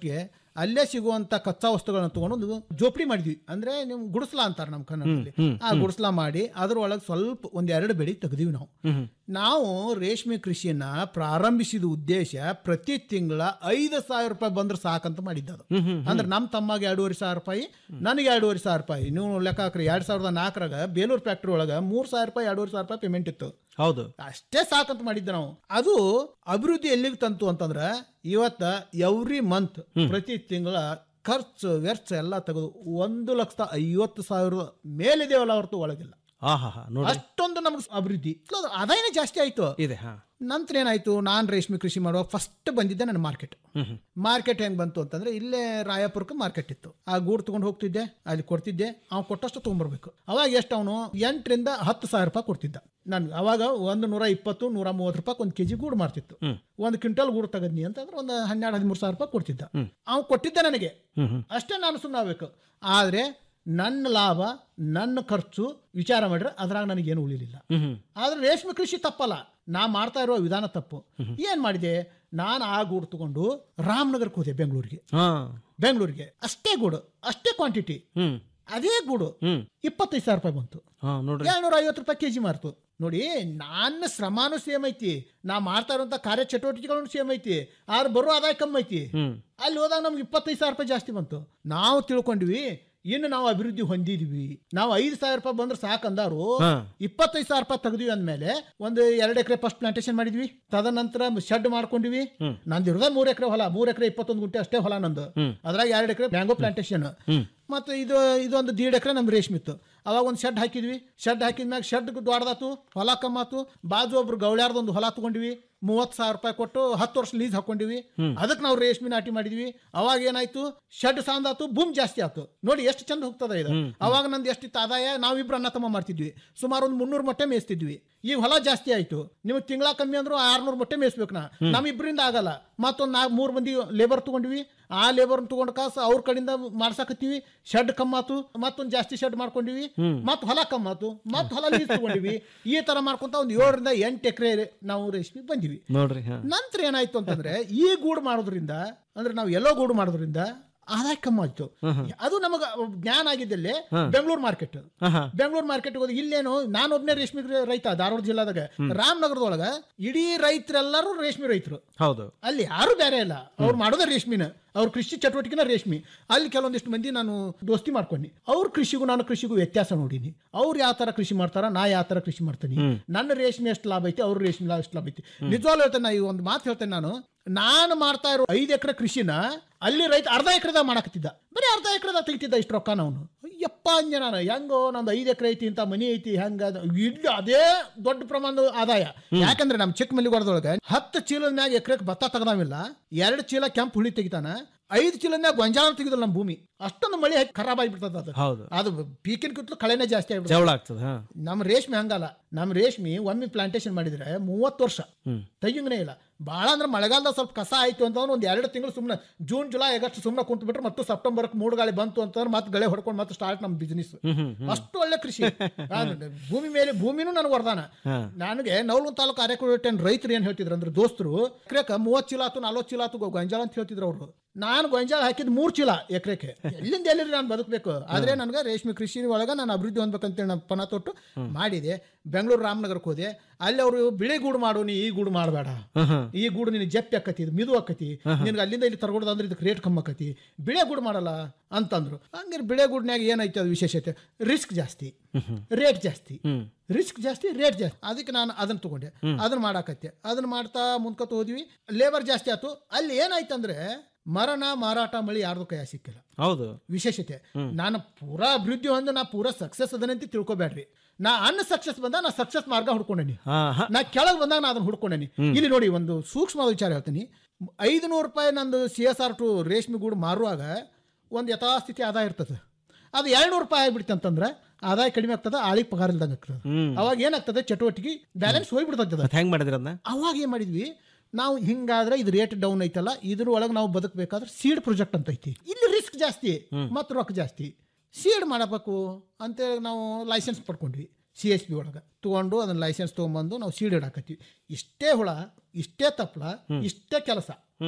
ಅಲ್ಲೇ ಸಿಗುವಂತ ಕಚ್ಚಾ ವಸ್ತುಗಳನ್ನ ತಗೊಂಡು ಒಂದು ಜೋಪಡಿ ಮಾಡಿದ್ವಿ ಅಂದ್ರೆ ನೀವು ಗುಡಿಸ್ಲ ಅಂತಾರೆ ನಮ್ಮ ಕನ್ನಡದಲ್ಲಿ ಹ್ಮ್, ಹ್ಮ್, ಆ ಹ್ಮ್. ಗುಡಿಸ್ಲ ಮಾಡಿ ಅದ್ರೊಳಗೆ ಸ್ವಲ್ಪ ಒಂದ್ ಎರಡು ಬೆಳೆ ತೆಗ್ದೀವಿ ನಾವು ಹ್ಮ್ ನಾವು ರೇಷ್ಮೆ ಕೃಷಿಯನ್ನ ಪ್ರಾರಂಭಿಸಿದ ಉದ್ದೇಶ ಪ್ರತಿ ತಿಂಗಳ ಐದು ಸಾವಿರ ರೂಪಾಯಿ ಬಂದ್ರೆ ಸಾಕಂತ ಮಾಡಿದ್ದದು ಹ್ಮ್, ಹ್ಮ್, ಹ್ಮ್. ಅಂದ್ರೆ ನಮ್ಮ ತಮ್ಮಗೆ ಎರಡೂವರೆ ಸಾವಿರ ರೂಪಾಯಿ ನನಗೆ ಎರಡೂವರೆ ಸಾವಿರ ರೂಪಾಯಿ ನೀವು ಲೆಕ್ಕ ಹಾಕ್ರಿ ಎರಡ್ ಸಾವಿರದ ನಾಲ್ಕರಾಗ ಬೇಲೂರು ಫ್ಯಾಕ್ಟ್ರಿ ಒಳಗ ಮೂರ್ ಸಾವಿರ ರೂಪಾಯಿ ಎರಡೂವರೆ ಸಾವಿರ ರೂಪಾಯಿ ಪೇಮೆಂಟ್ ಇತ್ತು ಹೌದು ಅಷ್ಟೇ ಸಾಕಂತ ಮಾಡಿದ್ದೆ ನಾವು ಅದು ಅಭಿವೃದ್ಧಿ ಎಲ್ಲಿಗೆ ತಂತು ಅಂತಂದ್ರ ಇವತ್ತ ಎವ್ರಿ ಮಂತ್ ಪ್ರತಿ ತಿಂಗಳ ಖರ್ಚು ವೆಚ್ಚ ಎಲ್ಲ ತೆಗೆದು ಒಂದು ಲಕ್ಷದ ಐವತ್ತು ಸಾವಿರ ಮೇಲಿದೆವಲ್ಲ ಹೊರತು ಒಳಗಿಲ್ಲ ಹಾ ಹಾ ಹಾ ನೋಡಿ ಅಷ್ಟೊಂದು ನಮ್ಗೆ ಅಭಿವೃದ್ಧಿ ಅದು ಆದಾಯನೇ ಜಾಸ್ತಿ ಆಯ್ತು ಇದೆ ಹಾ ನಂತರ ಏನಾಯ್ತು ನಾನ್ ರೇಷ್ಮೆ ಕೃಷಿ ಮಾಡುವಾಗ ಫಸ್ಟ್ ಬಂದಿದ್ದೆ ನನ್ನ ಮಾರ್ಕೆಟ್ ಹ್ಮ್ ಹ್ಮ್ ಮಾರ್ಕೆಟ್ ಹೆಂಗ್ ಬಂತು ಅಂತಂದ್ರೆ ಇಲ್ಲೇ ರಾಯಪುರಕ್ಕೆ ಮಾರ್ಕೆಟ್ ಇತ್ತು ಆ ಗೂಡು ತಗೊಂಡು ಹೋಗ್ತಿದ್ದೆ ಅಲ್ಲಿ ಕೊಡ್ತಿದ್ದೆ ಅವ್ನು ಕೊಟ್ಟಷ್ಟು ತೊಗೊಂಬರ್ಬೇಕು ಅವಾಗ ಎಷ್ಟು ಅವನು ಎಂಟರಿಂದ ಹತ್ತು ಸಾವಿರ ರೂಪಾಯಿ ಕೊಡ್ತಿದ್ದ ನನ್ಗೆ ಅವಾಗ ಒಂದು ನೂರ ಇಪ್ಪತ್ತು ನೂರ ಮೂವತ್ತು ರೂಪಾಯಿ ಒಂದು ಕೆಜಿ ಗೂಡು ಮಾರ್ತಿತ್ತು ಹ್ಮ್. ಒಂದು ಕ್ವಿಂಟಲ್ ಗೂಡು ತಗದ್ನಿ ಅಂತಂದ್ರೆ ಒಂದು ಹನ್ನೆರಡು ಹದಿಮೂರು ಸಾವಿರ ರೂಪಾಯಿ ಕೊಡ್ತಿದ್ದ ಹ್ಮ್. ಅವ್ನು ಕೊಟ್ಟಿದ್ದ ನನಗೆ ಹ್ಮ್ ಹ್ಮ್ ಅಷ್ಟೇ ನಾನು ಸುಮ್ಮನೆ ಆಗ್ಬೇಕು ಆದ್ರೆ ನನ್ನ ಲಾಭ ನನ್ನ ಖರ್ಚು ವಿಚಾರ ಮಾಡಿದ್ರೆ ಅದ್ರಾಗ ನನಗೇನು ಉಳಿಲಿಲ್ಲ ಹ್ಮ್ ಹ್ಮ್ ಆದ್ರೆ ರೇಷ್ಮೆ ಕೃಷಿ ತಪ್ಪಲ್ಲ ನಾ ಮಾಡ್ತಾ ಇರೋ ವಿಧಾನ ತಪ್ಪು ಏನ್ ಮಾಡಿದೆ ನಾನು ಆ ಗೂಡು ತಗೊಂಡು ರಾಮನಗರಕ್ಕೆ ಹೋದೆ ಬೆಂಗಳೂರಿಗೆ ಹಾ ಬೆಂಗಳೂರಿಗೆ ಅಷ್ಟೇ ಗೂಡು ಅಷ್ಟೇ ಕ್ವಾಂಟಿಟಿ ಹ್ಮ್ ಅದೇ ಗೂಡು ಹ್ಮ್ ಇಪ್ಪತ್ತೈದು ಸಾವಿರ ರೂಪಾಯಿ ಬಂತು ಹಾ ನೋಡ್ರಿ ಏಳ್ನೂರ ಐವತ್ತು ರೂಪಾಯಿ ಕೆಜಿ ಮಾರ್ತು ನೋಡಿ ನನ್ನ ಶ್ರಮಾನು ಸೇಮ್ ಐತಿ ನಾ ಮಾಡ್ತಾ ಇರುವಂತ ಕಾರ್ಯ ಚಟುವಟಿಕೆಗಳನ್ನು ಸೇಮ್ ಐತಿ ಆದ್ರೆ ಬರೋ ಆದಾಯ ಕಮ್ಮಿ ಐತಿ ಹ್ಮ್ ಅಲ್ಲಿ ಹೋದಾಗ ನಮ್ಗೆ ಇಪ್ಪತ್ತೈದು ಸಾವಿರ ರೂಪಾಯಿ ಜಾಸ್ತಿ ಬಂತು ನಾವು ತಿಳ್ಕೊಂಡ್ವಿ ಇನ್ನು ನಾವು ಅಭಿವೃದ್ಧಿ ಹೊಂದಿದ್ವಿ ನಾವು ಐದು ಸಾವಿರ ರೂಪಾಯಿ ಬಂದ್ರೆ ಸಾಕಂದಾರು ಹಾ. ಇಪ್ಪತ್ತೈದು ಸಾವಿರ ರೂಪಾಯಿ ತೆಗ್ದಿವಿ ಅಂದ್ಮೇಲೆ ಒಂದು ಎರಡು ಎಕರೆ ಫಸ್ಟ್ ಪ್ಲಾಂಟೇಶನ್ ಮಾಡಿದ್ವಿ ತದನಂತರ ಶೆಡ್ ಮಾಡ್ಕೊಂಡಿವಿ ಹ್ಮ್. ನಂದು ಇರೋದ ಮೂರ್ ಎಕರೆ ಹೊಲ ಮೂರ್ ಎಕರೆ ಇಪ್ಪತ್ತೊಂದು ಗುಂಟೆ ಅಷ್ಟೇ ಹೊಲ ನಂದು ಹ್ಮ್. ಅದ್ರಾಗ ಎರಡು ಎಕರೆ ಮ್ಯಾಂಗೋ ಪ್ಲಾಂಟೇಶನ್ ಹ್ಮ್ ಮತ್ತು ಇದು ಇದೊಂದು ದೀಡ್ ಎಕರೆ ನಮ್ದು ರೇಷ್ಮೆ ಇತ್ತು ಅವಾಗ ಒಂದು ಶೆಡ್ ಹಾಕಿದ್ವಿ ಶೆಡ್ ಹಾಕಿದ್ಮ್ಯಾಗ ಶೆಡ್ ದೊಡ್ಡದಾತು ಹೊಲ ಕಮ್ಮಾತು ಬಾಜು ಒಬ್ರು ಗೌಳ್ಯಾರ್ದೊಂದು ಹೊಲ ತಗೊಂಡ್ವಿ ಮೂವತ್ತು ಸಾವಿರ ರೂಪಾಯಿ ಕೊಟ್ಟು ಹತ್ತು ವರ್ಷ ಲೀಸ್ ಹಾಕೊಂಡಿವಿ ಹ್ಮ್. ಅದಕ್ಕೆ ನಾವು ರೇಷ್ಮೆ ನಾಟಿ ಮಾಡಿದ್ವಿ ಅವಾಗ ಏನಾಯ್ತು ಶೆಡ್ ಸಾಂದಾತು ಬೂಮ್ ಜಾಸ್ತಿ ಆತು ನೋಡಿ ಎಷ್ಟು ಚಂದ ಹೋಗ್ತದ ಇದು ಹ್ಮ್. ಅವಾಗ ನಂದು ಎಷ್ಟಿತ್ತು ಆದಾಯ ನಾವಿಬ್ರು ಅನ್ನ ತಮ್ಮ ಮಾಡ್ತಿದ್ವಿ ಸುಮಾರು ಒಂದು ಮುನ್ನೂರು ಮೊಟ್ಟೆ ಮೇಯಿಸ್ತಿದ್ವಿ ಈಗ ಹೊಲ ಜಾಸ್ತಿ ಆಯ್ತು ನಿಮಗೆ ತಿಂಗಳ ಕಮ್ಮಿ ಅಂದ್ರು ಆರ್ನೂರು ಮೊಟ್ಟೆ ಮೇಯಿಸ್ಬೇಕು ನಾ ಹ್ಮ್. ನಮ್ಮಿಬ್ಬರಿಂದ ಆಗಲ್ಲ ಮತ್ತೊಂದು ನಾಲ್ಕು ಮೂರು ಮಂದಿ ಲೇಬರ್ ತಗೊಂಡ್ವಿ ಆ ಲೇಬರ್ ತಗೊಂಡ್ ಕಾಸು ಅವ್ರ ಕಡೆಯಿಂದ ಮಾಡ್ಸಾಕತ್ತೀವಿ ಶೆಡ್ ಕಮ್ಮಾತು ಮತ್ತೊಂದು ಜಾಸ್ತಿ ಶೆಡ್ ಮಾಡ್ಕೊಂಡಿವಿ ಹ್ಮ್. ಮತ್ ಹೊಲ ಕಮ್ಮಾತು ಮತ್ ಹೊಲ ಲೀಸ್ ತಗೊಂಡಿವಿ ಈ ತರ ಮಾಡ್ಕೊಂತ ಒಂದು ಏಳರಿಂದ ಎಂಟು ಎಕರೆ ನಾವು ರೇಷ್ಮೆ ಬಂದಿವಿ ನೋಡ್ರಿ ಹಾ ನಂತರ ಏನಾಯ್ತು ಅಂತಂದ್ರೆ ಈ ಗೂಡು ಮಾಡೋದ್ರಿಂದ ಅಂದ್ರೆ ನಾವು ಎಲ್ಲೋ ಗೂಡು ಮಾಡೋದ್ರಿಂದ ಆದಾಯ ಕಮ್ಮಿ ಆಯ್ತು ಹ್ಮ್ ಹ್ಮ್. ಅದು ನಮಗ ಜ್ಞಾನ ಆಗಿದ್ದಲ್ಲಿ ಹಾ. ಬೆಂಗಳೂರು ಮಾರ್ಕೆಟ್ ಹಾ ಹಾ ಬೆಂಗಳೂರು ಮಾರ್ಕೆಟ್ ಹೋಗಿ ಇಲ್ಲೇನು ನಾನೊಬ್ನೇ ರೇಷ್ಮೆ ರೈತ ಧಾರವಾಡ ಜಿಲ್ಲಾದಾಗ ರಾಮನಗರದೊಳಗ ಇಡೀ ರೈತರೆಲ್ಲರೂ ರೇಷ್ಮೆ ರೈತರು ಹೌದು ಅಲ್ಲಿ ಯಾರು ಬೇರೆ ಇಲ್ಲ ಅವ್ರು ಮಾಡೋದೇ ರೇಷ್ಮಿನ ಅವ್ರ ಕೃಷಿ ಚಟುವಟಿಕೆನ ರೇಷ್ಮೆ ಅಲ್ಲಿ ಕೆಲವೊಂದಿಷ್ಟು ಮಂದಿ ನಾನು ದೋಸ್ತಿ ಮಾಡ್ಕೊಂಡಿ ಅವ್ರ ಕೃಷಿಗೂ ನಾನು ಕೃಷಿಗೂ ವ್ಯತ್ಯಾಸ ನೋಡೀನಿ ಅವ್ರು ಯಾವ ತರ ಕೃಷಿ ಮಾಡ್ತಾರ ನಾ ಯಾವ ತರ ಕೃಷಿ ಮಾಡ್ತೀನಿ ಹ್ಮ್. ನನ್ನ ರೇಷ್ಮೆ ಎಷ್ಟು ಲಾಭ ಐತಿ ಅವ್ರ ರೇಷ್ಮೆ ಲಾಭ ಎಷ್ಟು ಲಾಭ ಐತಿ ನಿಜವಾಗ್ಲೂ ಹೇಳ್ತೇನೆ ನಾ ಈ ಒಂದು ಮಾತು ಹೇಳ್ತೇನೆ ನಾನು ನಾನು ಮಾಡ್ತಾ ಇರೋ ಐದು ಎಕರೆ ಕೃಷಿನ ಅಲ್ಲಿ ರೈತ ಅರ್ಧ ಎಕರೆದಾಗ ಮಾಡಕತ್ತಿದ್ದ ಬರೀ ಅರ್ಧ ಎಕರೆದಾಗ ತೆಗಿತಿದ್ದ ಇಷ್ಟು ರೊಕ್ಕ ಅವನು ಯಪ್ಪ ಅಂಜ ನಾನು ಹೆಂಗೋ ನಂದು ಐದು ಎಕರೆ ಐತಿ ಅಂತ ಮನಿ ಐತಿ ಹೆಂಗ ಅದು ಇಲ್ಲಿ ಅದೇ ದೊಡ್ಡ ಪ್ರಮಾಣದ ಆದಾಯ ಯಾಕಂದ್ರೆ ನಮ್ಮ ಚಿಕ್ಕಮಲ್ಲಿಗೊಳದೊಳಗೆ ಹತ್ತು ಚೀಲದ ಮ್ಯಾಗ ಎಕರೆಗೆ ಭತ್ತ ತೆಗ್ದಾವಿಲ್ಲ ಎರಡು ಚೀಲ ಕೆಂಪು ಹುಳಿ ತೆಗಿತಾನ ಐದು ಚೀಲದ ಮ್ಯಾಗ ಗೊಂಜಾಳ ತೆಗಿದಲ್ಲ ನಮ್ಮ ಭೂಮಿ ಅಷ್ಟೊಂದು ಮಳೆ ಹಾಕಿ ಖರಾಬ್ ಆಗಿಬಿಡ್ತದ ಅದು ಹೌದು ಅದು ಪೀಕಿನ ಕಿತ್ಲು ಕಳೆನೇ ಜಾಸ್ತಿ ಆಗ್ಬಿಡ್ತದೆ ಜವಳ ಆಗ್ತದೆ ಹಾ ನಮ್ಮ ರೇಷ್ಮೆ ಹಂಗಲ್ಲ ನಮ್ಮ ರೇಷ್ಮೆ ಒಮ್ಮೆ ಪ್ಲಾಂಟೇಶನ್ ಮಾಡಿದ್ರೆ ಮೂವತ್ತು ವರ್ಷ ಹ್ಮ್ ತೆಗಿಂಗನೇ ಇಲ್ಲ ಭಾಳ ಅಂದ್ರೆ ಮಳೆಗಾಲದಾಗ ಸ್ವಲ್ಪ ಕಸ ಆಯ್ತು ಅಂತಂದ್ರೆ ಒಂದು ಎರಡು ತಿಂಗಳು ಸುಮ್ಮನೆ ಜೂನ್ ಜುಲೈ ಆಗಸ್ಟ್ ಸುಮ್ಮನೆ ಕುಂತು ಬಿಟ್ರೆ ಮತ್ತು ಸೆಪ್ಟೆಂಬರ್ಗೆ ಮೂರು ಗಾಳಿ ಬಂತು ಅಂತಂದ್ರೆ ಮತ್ತೆ ಗಳೆ ಹೊಡ್ಕೊಂಡು ಮತ್ತೆ ಸ್ಟಾರ್ಟ್ ನಮ್ಮ ಬಿಸ್ನೆಸ್ ಹ್ಮ್ ಹ್ಮ್ ಹ್ಮ್. ಅಷ್ಟು ಒಳ್ಳೆ ಕೃಷಿ ನಾನು ಭೂಮಿ ಮೇಲೆ ಭೂಮಿನೂ ನನಗೆ ವರದಾನ ಹಾ ನನಗೆ ನವಲೂರು ತಾಲೂಕು ಅರೆಕೋಟೆನ್ ರೈತರು ಏನು ಹೇಳ್ತಿದ್ರು ಅಂದ್ರೆ ದೋಸ್ತರು ಎಕರೆಕ ಮೂವತ್ತು ಚೀಲ ಆತು ನಲ್ವತ್ತು ಚೀಲ ಆತು ಗೊ- ಗೊಂಜಾಳ ಅಂತ ಹೇಳ್ತಿದ್ರು ಅವರು ನಾನು ಗೊಂಜಾಳ ಹಾಕಿದ್ ಮೂರು ಚೀಲ ಎಕರೆಗೆ ಎಲ್ಲಿಂದ ಎಲ್ಲಿ ನಾನು ಬದುಕಬೇಕು ಆದ್ರೆ ನನಗೆ ರೇಷ್ಮೆ ಕೃಷಿ ಒಳಗೆ ನಾನು ಅಭಿವೃದ್ಧಿ ಹೊಂದ್ಬೇಕಂತೇಳಿ ನಾನು ಪಣ ತೊಟ್ಟು ಮಾಡಿದೆ ಬೆಂಗಳೂರು ರಾಮನಗರಕ್ಕೆ ಹೋದೆ ಅಲ್ಲಿ ಅವರು ಬಿಳಿ ಗೂಡು ಮಾಡು ನೀ ಈ ಗೂಡು ಮಾಡಬೇಡ ಹ್ಮ್ ಹ್ಮ್ ಈ ಗೂಡು ನಿನಗೆ ಜಪ್ಪಿ ಆಕತಿ ಇದು ಮಿದು ಆಕತಿ ನಿನಗೆ ಅಲ್ಲಿಂದ ಇಲ್ಲಿ ತರ್ಗೊಡ್ದು ಅಂದ್ರೆ ಇದಕ್ಕೆ ರೇಟ್ ಕಮ್ಮಿ ಆಕತಿ ಬಿಳೆ ಗೂಡು ಮಾಡಲ್ಲ ಅಂತಂದ್ರು ಹಂಗಾರೆ ಬಿಳೆ ಗೂಡ್ನ್ಯಾಗ ಏನೈತೆ ಅದು ವಿಶೇಷತೆ ರಿಸ್ಕ್ ಜಾಸ್ತಿ ರೇಟ್ ಜಾಸ್ತಿ ಹ್ಮ್ ರಿಸ್ಕ್ ಜಾಸ್ತಿ ರೇಟ್ ಜಾಸ್ತಿ ಅದಕ್ಕೆ ನಾನು ಅದನ್ನ ತಗೊಂಡೆ ಅದನ್ನ ಮಾಡಾಕತ್ತೆ ಅದನ್ನ ಮಾಡ್ತಾ ಮುಂದ್ಕೊತ ಹೋದ್ವಿ ಲೇಬರ್ ಜಾಸ್ತಿ ಆಯ್ತು ಅಲ್ಲಿ ಏನಾಯ್ತಂದ್ರೆ ಮರಣ ಮಾರಾಟ ಮಳಿ ಯಾರ್ದು ಕೈ ಸಿಕ್ಕಿಲ್ಲ ಹೌದು ವಿಶೇಷತೆ ನಾನು ಪೂರಾ ಅಭಿವೃದ್ಧಿ ಹೊಂದು ನಾ ಪೂರಾ ಸಕ್ಸಸ್ ಅದನ್ನಂತ ತಿಳ್ಕೊಬೇಡ್ರಿ ನಾ ಅನ್ನ ಸಕ್ಸಸ್ ಬಂದ ನಾ ಸಕ್ಸಸ್ ಮಾರ್ಗ ಹುಡ್ಕೊಂಡೇನಿ ಹಾ ಹಾ ನಾ ಕೆಳಗೆ ಬಂದಾಗ ನಾ ಅದನ್ನ ಹುಡ್ಕೊಂಡೇನಿ ಇಲ್ಲಿ ನೋಡಿ ಒಂದು ಸೂಕ್ಷ್ಮವಾದ ವಿಚಾರ ಹೇಳ್ತೀನಿ ಐದು ನೂರು ರೂಪಾಯಿ ನಂದು ಸಿ ಎಸ್ ಆರ್ ಟು ರೇಷ್ಮೆ ಗೂಡು ಮಾರುವಾಗ ಒಂದು ಯಥಾಸ್ಥಿತಿ ಆದಾಯ ಇರ್ತದೆ ಅದು ಎರಡ್ನೂರು ರೂಪಾಯಿ ಆಗ್ಬಿಡ್ತು ಅಂತಂದ್ರೆ ಆದಾಯ ಕಡಿಮೆ ಆಗ್ತದೆ ಆಳಿಗೆ ಪಗಾರ ಇಲ್ದಂಗೆ ಆಗ್ತದೆ ಹ್ಮ್ ಅವಾಗ ಏನಾಗ್ತದೆ ಚಟುವಟಿಕೆ ಬ್ಯಾಲೆನ್ಸ್ ಹೋಗ್ಬಿಡ್ತದೆ ಮತ್ತೆ ಹೆಂಗ್ ಮಾಡಿದ್ರಿ ಅದನ್ನ ಅವಾಗ ಏನು ಮಾಡಿದ್ವಿ ನಾವು ಹಿಂಗಾದ್ರೆ ಇದು ರೇಟ್ ಡೌನ್ ಐತಲ್ಲ ಇದ್ರ ಒಳಗೆ ನಾವು ಬದುಕಬೇಕಾದ್ರೆ ಸೀಡ್ ಪ್ರಾಜೆಕ್ಟ್ ಅಂತ ಐತಿ ಇಲ್ಲಿ ರಿಸ್ಕ್ ಜಾಸ್ತಿ ಮತ್ತು ರೊಕ್ಕ ಜಾಸ್ತಿ ಸೀಡ್ ಮಾಡಬೇಕು ಅಂತೇಳಿ ನಾವು ಲೈಸೆನ್ಸ್ ಪಡ್ಕೊಂಡ್ವಿ ಸಿ ಎಸ್ ಬಿ ಒಳಗೆ ತೊಗೊಂಡು ಅದನ್ನ ಲೈಸೆನ್ಸ್ ತೊಗೊಂಬಂದು ನಾವು ಸೀಡ್ ಇಡಾಕತ್ತೀವಿ ಇಷ್ಟೇ ಹುಳ ಇಷ್ಟೇ ತಪ್ಪಲ ಇಷ್ಟೇ ಕೆಲಸ ಹ್ಮ್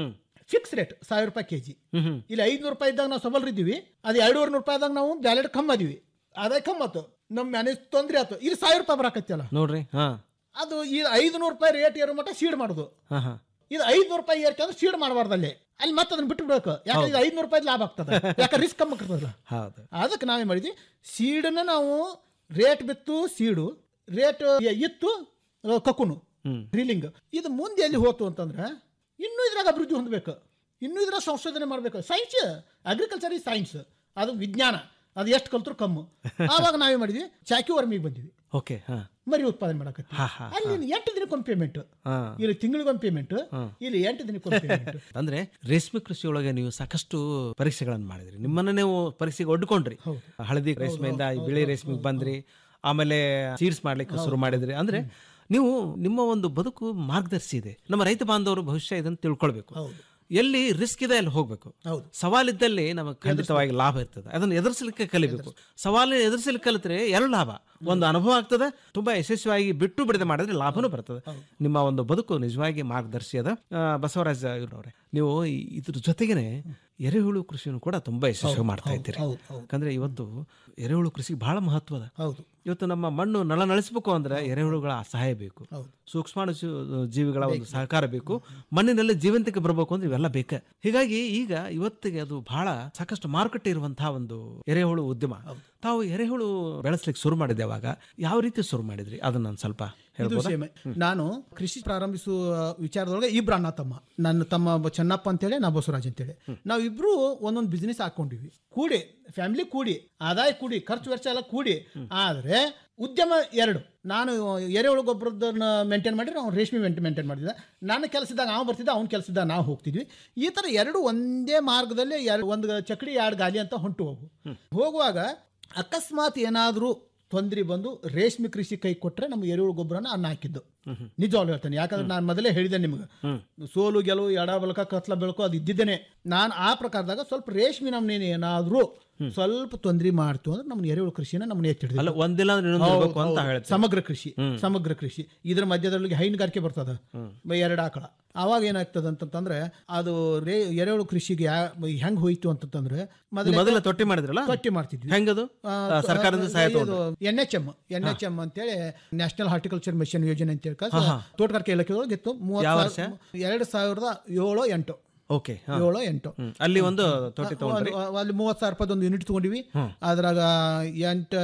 ಫಿಕ್ಸ್ ರೇಟ್ ಸಾವಿರ ರೂಪಾಯಿ ಕೆಜಿ ಇಲ್ಲಿ ಐದ್ನೂರು ರೂಪಾಯಿ ಇದ್ದಾಗ ನಾವು ಸಬಲ್ ಇದ್ದೀವಿ ಅದು ಎರಡೂವರೆ ನೂರು ರೂಪಾಯಿ ಇದ್ದಾಗ ನಾವು ಬ್ಯಾಲೆಟ್ ಕಮ್ಮಿ ಅದೀವಿ ಅದೇ ಕಮ್ಮಿ ಆತು ನಮ್ಮ ಮ್ಯಾನೇಜ್ ತೊಂದ್ರೆ ಆತು ಇಲ್ಲಿ ಸಾವಿರ ರೂಪಾಯಿ ಬರಾಕತ್ತಲ್ಲ ನೋಡ್ರಿ ಹಾ ಅದು ಈ ಐದುನೂರು ರೂಪಾಯಿ ರೇಟ್ ಏರೋ ಮಟ್ಟ ಸೀಡ್ ಮಾಡುದು ಹಾ ಹಾ ಇದು ಐದ್ನೂರು ರೂಪಾಯಿ ಏರ್ಕೆ ಸೀಡ್ ಮಾಡಬಾರ್ದಲ್ಲಿ ಅಲ್ಲಿ ಮತ್ತೆ ಅದನ್ನ ಬಿಟ್ಟು ಬಿಡ್ಬೇಕು ಯಾಕಂದ್ರೆ ಇದು ಐದ್ನೂರು ರೂಪಾಯಿ ಲಾಭ ಆಗ್ತದೆ ಯಾಕಂದ್ರೆ ರಿಸ್ಕ್ ಕಮ್ಮಿ ಆಗ್ತದಲ್ಲ ಹೌದು ಅದಕ್ಕೆ ನಾವೇನ್ ಮಾಡಿದ್ವಿ ಸೀಡನ್ನ ನಾವು ರೇಟ್ ಬಿತ್ತು ಸೀಡು ರೇಟ್ ಇತ್ತು ಆ, ಕಕುನು ಡ್ರಿಲ್ಲಿಂಗ್ ಇದು ಮುಂದೆ ಎಲ್ಲಿ ಹೋತು ಅಂತಂದ್ರೆ ಇನ್ನೂ ಇದ್ರಾಗ ಅಭಿವೃದ್ಧಿ ಹೊಂದಬೇಕು ಇನ್ನೂ ಇದ್ರಾಗ ಸಂಶೋಧನೆ ಮಾಡಬೇಕು ಸೈನ್ಸ್ ಅಗ್ರಿಕಲ್ಚರ್ ಈ ಸೈನ್ಸ್ ಅದು ವಿಜ್ಞಾನ ಅದು ಎಷ್ಟು ಕಲ್ತ್ರು ಕಮ್ಮು ಆವಾಗ ನಾವೇ ಮಾಡಿದ್ವಿ ಚಾಕಿ ವರ್ಮಿಗೆ ಬಂದಿವಿ ಓಕೆ ಹಾ ಮರಿ ಉತ್ಪಾದನೆ ಮಾಡಕತ್ತೀವಿ ಹಾ, ಹಾ, ಅಲ್ಲಿ ಎಂಟು ದಿನಕ್ಕೊಮ್ಮೆ ಪೇಮೆಂಟ್ ಹಾ ಇಲ್ಲಿ ತಿಂಗಳಿಗೊಮ್ಮೆ ಪೇಮೆಂಟ್ ಇಲ್ಲಿ ಎಂಟು ದಿನಕ್ಕೊಮ್ಮೆ ಪೇಮೆಂಟ್ ಅಂದ್ರೆ ರೇಷ್ಮೆ ಕೃಷಿಯೊಳಗೆ ನೀವು ಸಾಕಷ್ಟು ಪರೀಕ್ಷೆಗಳನ್ನು ಮಾಡಿದ್ರಿ ನಿಮ್ಮನ್ನ ನೀವು ಪರೀಕ್ಷೆಗೆ ಒಡ್ಕೊಂಡ್ರಿ ಹಳದಿ ರೇಷ್ಮೆಯಿಂದ ಈ ಬಿಳಿ ರೇಷ್ಮೆಗೆ ಬಂದ್ರಿ ಆಮೇಲೆ ಸೀಡ್ಸ್ ಮಾಡ್ಲಿಕ್ಕೆ ಶುರು ಮಾಡಿದ್ರಿ ಅಂದ್ರೆ ನೀವು ನಿಮ್ಮ ಒಂದು ಬದುಕು ಮಾರ್ಗದರ್ಶಿ ಇದೆ ನಮ್ಮ ರೈತ ಬಾಂಧವರು ಭವಿಷ್ಯ ಇದನ್ನು ತಿಳ್ಕೊಳ್ಬೇಕು ಎಲ್ಲಿ ರಿಸ್ಕ್ ಇದೆ ಅಲ್ಲಿ ಹೋಗ್ಬೇಕು ಹೌದು. ಸವಾಲಿದ್ದಲ್ಲಿ ನಮಗೆ ಖಂಡಿತವಾಗಿ ಲಾಭ ಇರ್ತದೆ ಅದನ್ನು ಎದುರಿಸಲಿಕ್ಕೆ ಕಲಿಬೇಕು ಸವಾಲು ಎದುರಿಸಲಿಕ್ಕೆ ಕಲಿತ್ರೆ ಎರಡು ಲಾಭ ಒಂದು ಅನುಭವ ಆಗ್ತದೆ ತುಂಬಾ ಯಶಸ್ವಿಯಾಗಿ ಬಿಟ್ಟು ಬಿಡದೆ ಮಾಡಿದ್ರೆ ಲಾಭನೂ ಬರ್ತದೆ ನಿಮ್ಮ ಒಂದು ಬದುಕು ನಿಜವಾಗಿ ಮಾರ್ಗದರ್ಶಿ ಅದ ಆ, ಬಸವರಾಜ ಇವ್ರವ್ರೆ ನೀವು ಈ- ಇದ್ರ ಜೊತೆಗೇನೆ ಎರೆಹುಳು ಕೃಷಿಯನ್ನು ಕೂಡ ತುಂಬಾ ಯಶಸ್ವಿ ಮಾಡ್ತಾ ಇದ್ದೀರಿ ಹೌದು, ಹೌದು. ಯಾಕಂದ್ರೆ ಇವತ್ತು ಎರೆಹುಳು ಕೃಷಿ ಬಹಳ ಮಹತ್ವದ ಹೌದು ಇವತ್ತು ನಮ್ಮ ಮಣ್ಣು ನಳನಳಿಸಬೇಕು ಅಂದ್ರೆ ಎರೆಹುಳುಗಳ ಸಹಾಯ ಬೇಕು ಹೌದು. ಸೂಕ್ಷ್ಮಾಣು ಜೀವ- ಜೀವಿಗಳ ಒಂದು ಸಹಕಾರ ಬೇಕು ಮಣ್ಣಿನಲ್ಲಿ ಜೀವಂತಿಕೆ ಬರಬೇಕು ಅಂದ್ರೆ ಇವೆಲ್ಲ ಬೇಕು ಹೀಗಾಗಿ ಈಗ ಇವತ್ತಿಗೆ ಅದು ಬಹಳ ಸಾಕಷ್ಟು ಮಾರುಕಟ್ಟೆ ಇರುವಂತಹ ಒಂದು ಎರೆಹುಳು ಉದ್ಯಮ ತಾವು ಎರೆಹುಳು ಬೆಳೆಸ್ಲಿಕ್ಕೆ ಶುರು ಮಾಡಿದೆ ಅವಾಗ ಯಾವ ರೀತಿ ಶುರು ಮಾಡಿದ್ರಿ ಅದನ್ನ ನಾನು ಸ್ವಲ್ಪ ಇದು ಹೇಳ್ಬೋದಾ? ಸೇಮೆ ನಾನು ಕೃಷಿ ಪ್ರಾರಂಭಿಸುವ ವಿಚಾರದೊಳಗೆ ಇಬ್ರು ಅಣ್ಣ ತಮ್ಮ ನನ್ನ ತಮ್ಮ ಬ- ಚೆನ್ನಪ್ಪ ಅಂತೇಳಿ ನಾ ಬಸವರಾಜ್ ಅಂತೇಳಿ ನಾವಿಬ್ರು ಒಂದೊಂದು ಬಿಸ್ನೆಸ್ ಹಾಕೊಂಡಿವಿ ಕೂಡಿ ಫ್ಯಾಮಿಲಿ ಕೂಡಿ ಆದಾಯ ಕೂಡಿ ಖರ್ಚು ವೆಚ್ಚ ಎಲ್ಲ ಕೂಡಿ ಆದ್ರೆ ಉದ್ಯಮ ಎರಡು ನಾನು ಎರೆಹುಳು ಗೊಬ್ಬರದನ್ನ ಮೇಂಟೈನ್ ಮಾಡಿದ್ರೆ ಅವ್ನು ರೇಷ್ಮೆ ಮೇಂಟೈನ್ ಮಾಡಿದ್ದ ನನ್ನ ಕೆಲಸದಾಗ ನಾವು ಬರ್ತಿದ್ದ ಅವ್ನ ಕೆಲಸದಾಗ ನಾವು ಹೋಗ್ತಿದ್ವಿ ಈ ಥರ ಎರಡು ಒಂದೇ ಮಾರ್ಗದಲ್ಲಿ ಎರಡು ಒಂದು ಚಕಡಿ ಎರಡು ಗಾಲಿ ಅಂತ ಹೊಂಟು ಹೋಗು ಹೋಗುವಾಗ ಅಕಸ್ಮಾತ್ ಏನಾದರೂ ತೊಂದರೆ ಬಂದು ರೇಷ್ಮೆ ಕೃಷಿ ಕೈ ಕೊಟ್ರೆ ನಮ್ಮ ಎರೆಹುಳು ಗೊಬ್ಬರನ ಅನ್ನ ಹಾಕಿದ್ದು ನಿಜವಾಗ್ಲೂ ಹೇಳ್ತೇನೆ ಯಾಕಂದ್ರೆ ನಾನು ಮೊದಲೇ ಹೇಳಿದೆ ನಿಮ್ಗೆ ಸೋಲು ಗೆಲುವು ಎಡ ಬಲಕ ಕತ್ಲ ಬೆಳಕು ಅದು ಇದ್ದಿದ್ದೇನೆ ನಾನು ಆ ಪ್ರಕಾರದಾಗ ಸ್ವಲ್ಪ ರೇಷ್ಮೆ ನಮ್ಮನೇನು ಏನಾದರೂ ಸ್ವಲ್ಪ ತೊಂದರೆ ಮಾಡ್ತು ಅಂದ್ರೆ ನಮ್ಮ ಎರೆಹುಳು ಕೃಷಿನ ನಮ್ಮನ್ನ ಎತ್ತಿಡಿದ್ವಿ ಅಲ್ಲ ಒಂದಿಲ್ಲ ಅಂದ್ರೆ ಇನ್ನೊಂದು ಹೌದು, ಇರ್ಬೇಕು ಅಂತ ಹೌದು. ಹೇಳ್ತೀರಿ. ಸಮಗ್ರ ಕೃಷಿ ಸಮಗ್ರ ಕೃಷಿ ಇದ್ರ ಮಧ್ಯದಲ್ಲಿ ಹೈನುಗಾರಿಕೆ ಬರ್ತದ ಎರಡು ಆಕಳ ಅವಾಗ ಏನಾಗ್ತದ ಅಂತಂದ್ರೆ ಅದು ರೇ ಎರೆಹುಳು ಕೃಷಿಗೆ ಹೆಂಗ್ ಹೋಯ್ತು ಅಂತಂದ್ರೆ ನೀವು ಮೊದಲ ತೊಟ್ಟಿ ಮಾಡಿದ್ರಲ್ಲ ತೊಟ್ಟಿ ಮಾಡ್ತಿದ್ವಿ ಹೆಂಗದು ಆ, ಆ, ಸರ್ಕಾರದಿಂದ ಸಹಾಯ ತಗೊಂಡ್ರು? N H M N H M ಅಂತೇಳಿ ನ್ಯಾಷನಲ್ ಹಾರ್ಟಿಕಲ್ಚರ್ ಮಿಷನ್ ಯೋಜನೆ ಅಂತ ಹೇಳಿ ಹಾ, ಹಾ. ತೋಟಗಾರಿಕೆ ಇಲಾಖೆ ಒಳಗೆ ಇತ್ತು ಯಾವ ಮೂವತ್ತು ವರ್ಷ? ಸಾವಿರ- ಎರಡು ಸಾವಿರದ ಏಳು ಎಂಟು ಓಕೆ ಹಾ. ಏಳು ಎಂಟು ಹ್ಮ್. ಅಲ್ಲಿ ಒಂದು ತೊಟ್ಟಿ ತಗೊಂಡ್ರಿ ಒಂದು- ಅಲ್ಲಿ ಮೂವತ್ತು ಸಾವಿರ ರೂಪಾಯಿ ಒಂದು ಯೂನಿಟ್ ತಗೊಂಡಿವಿ ಅದ್ರಾಗ ಎಂಟು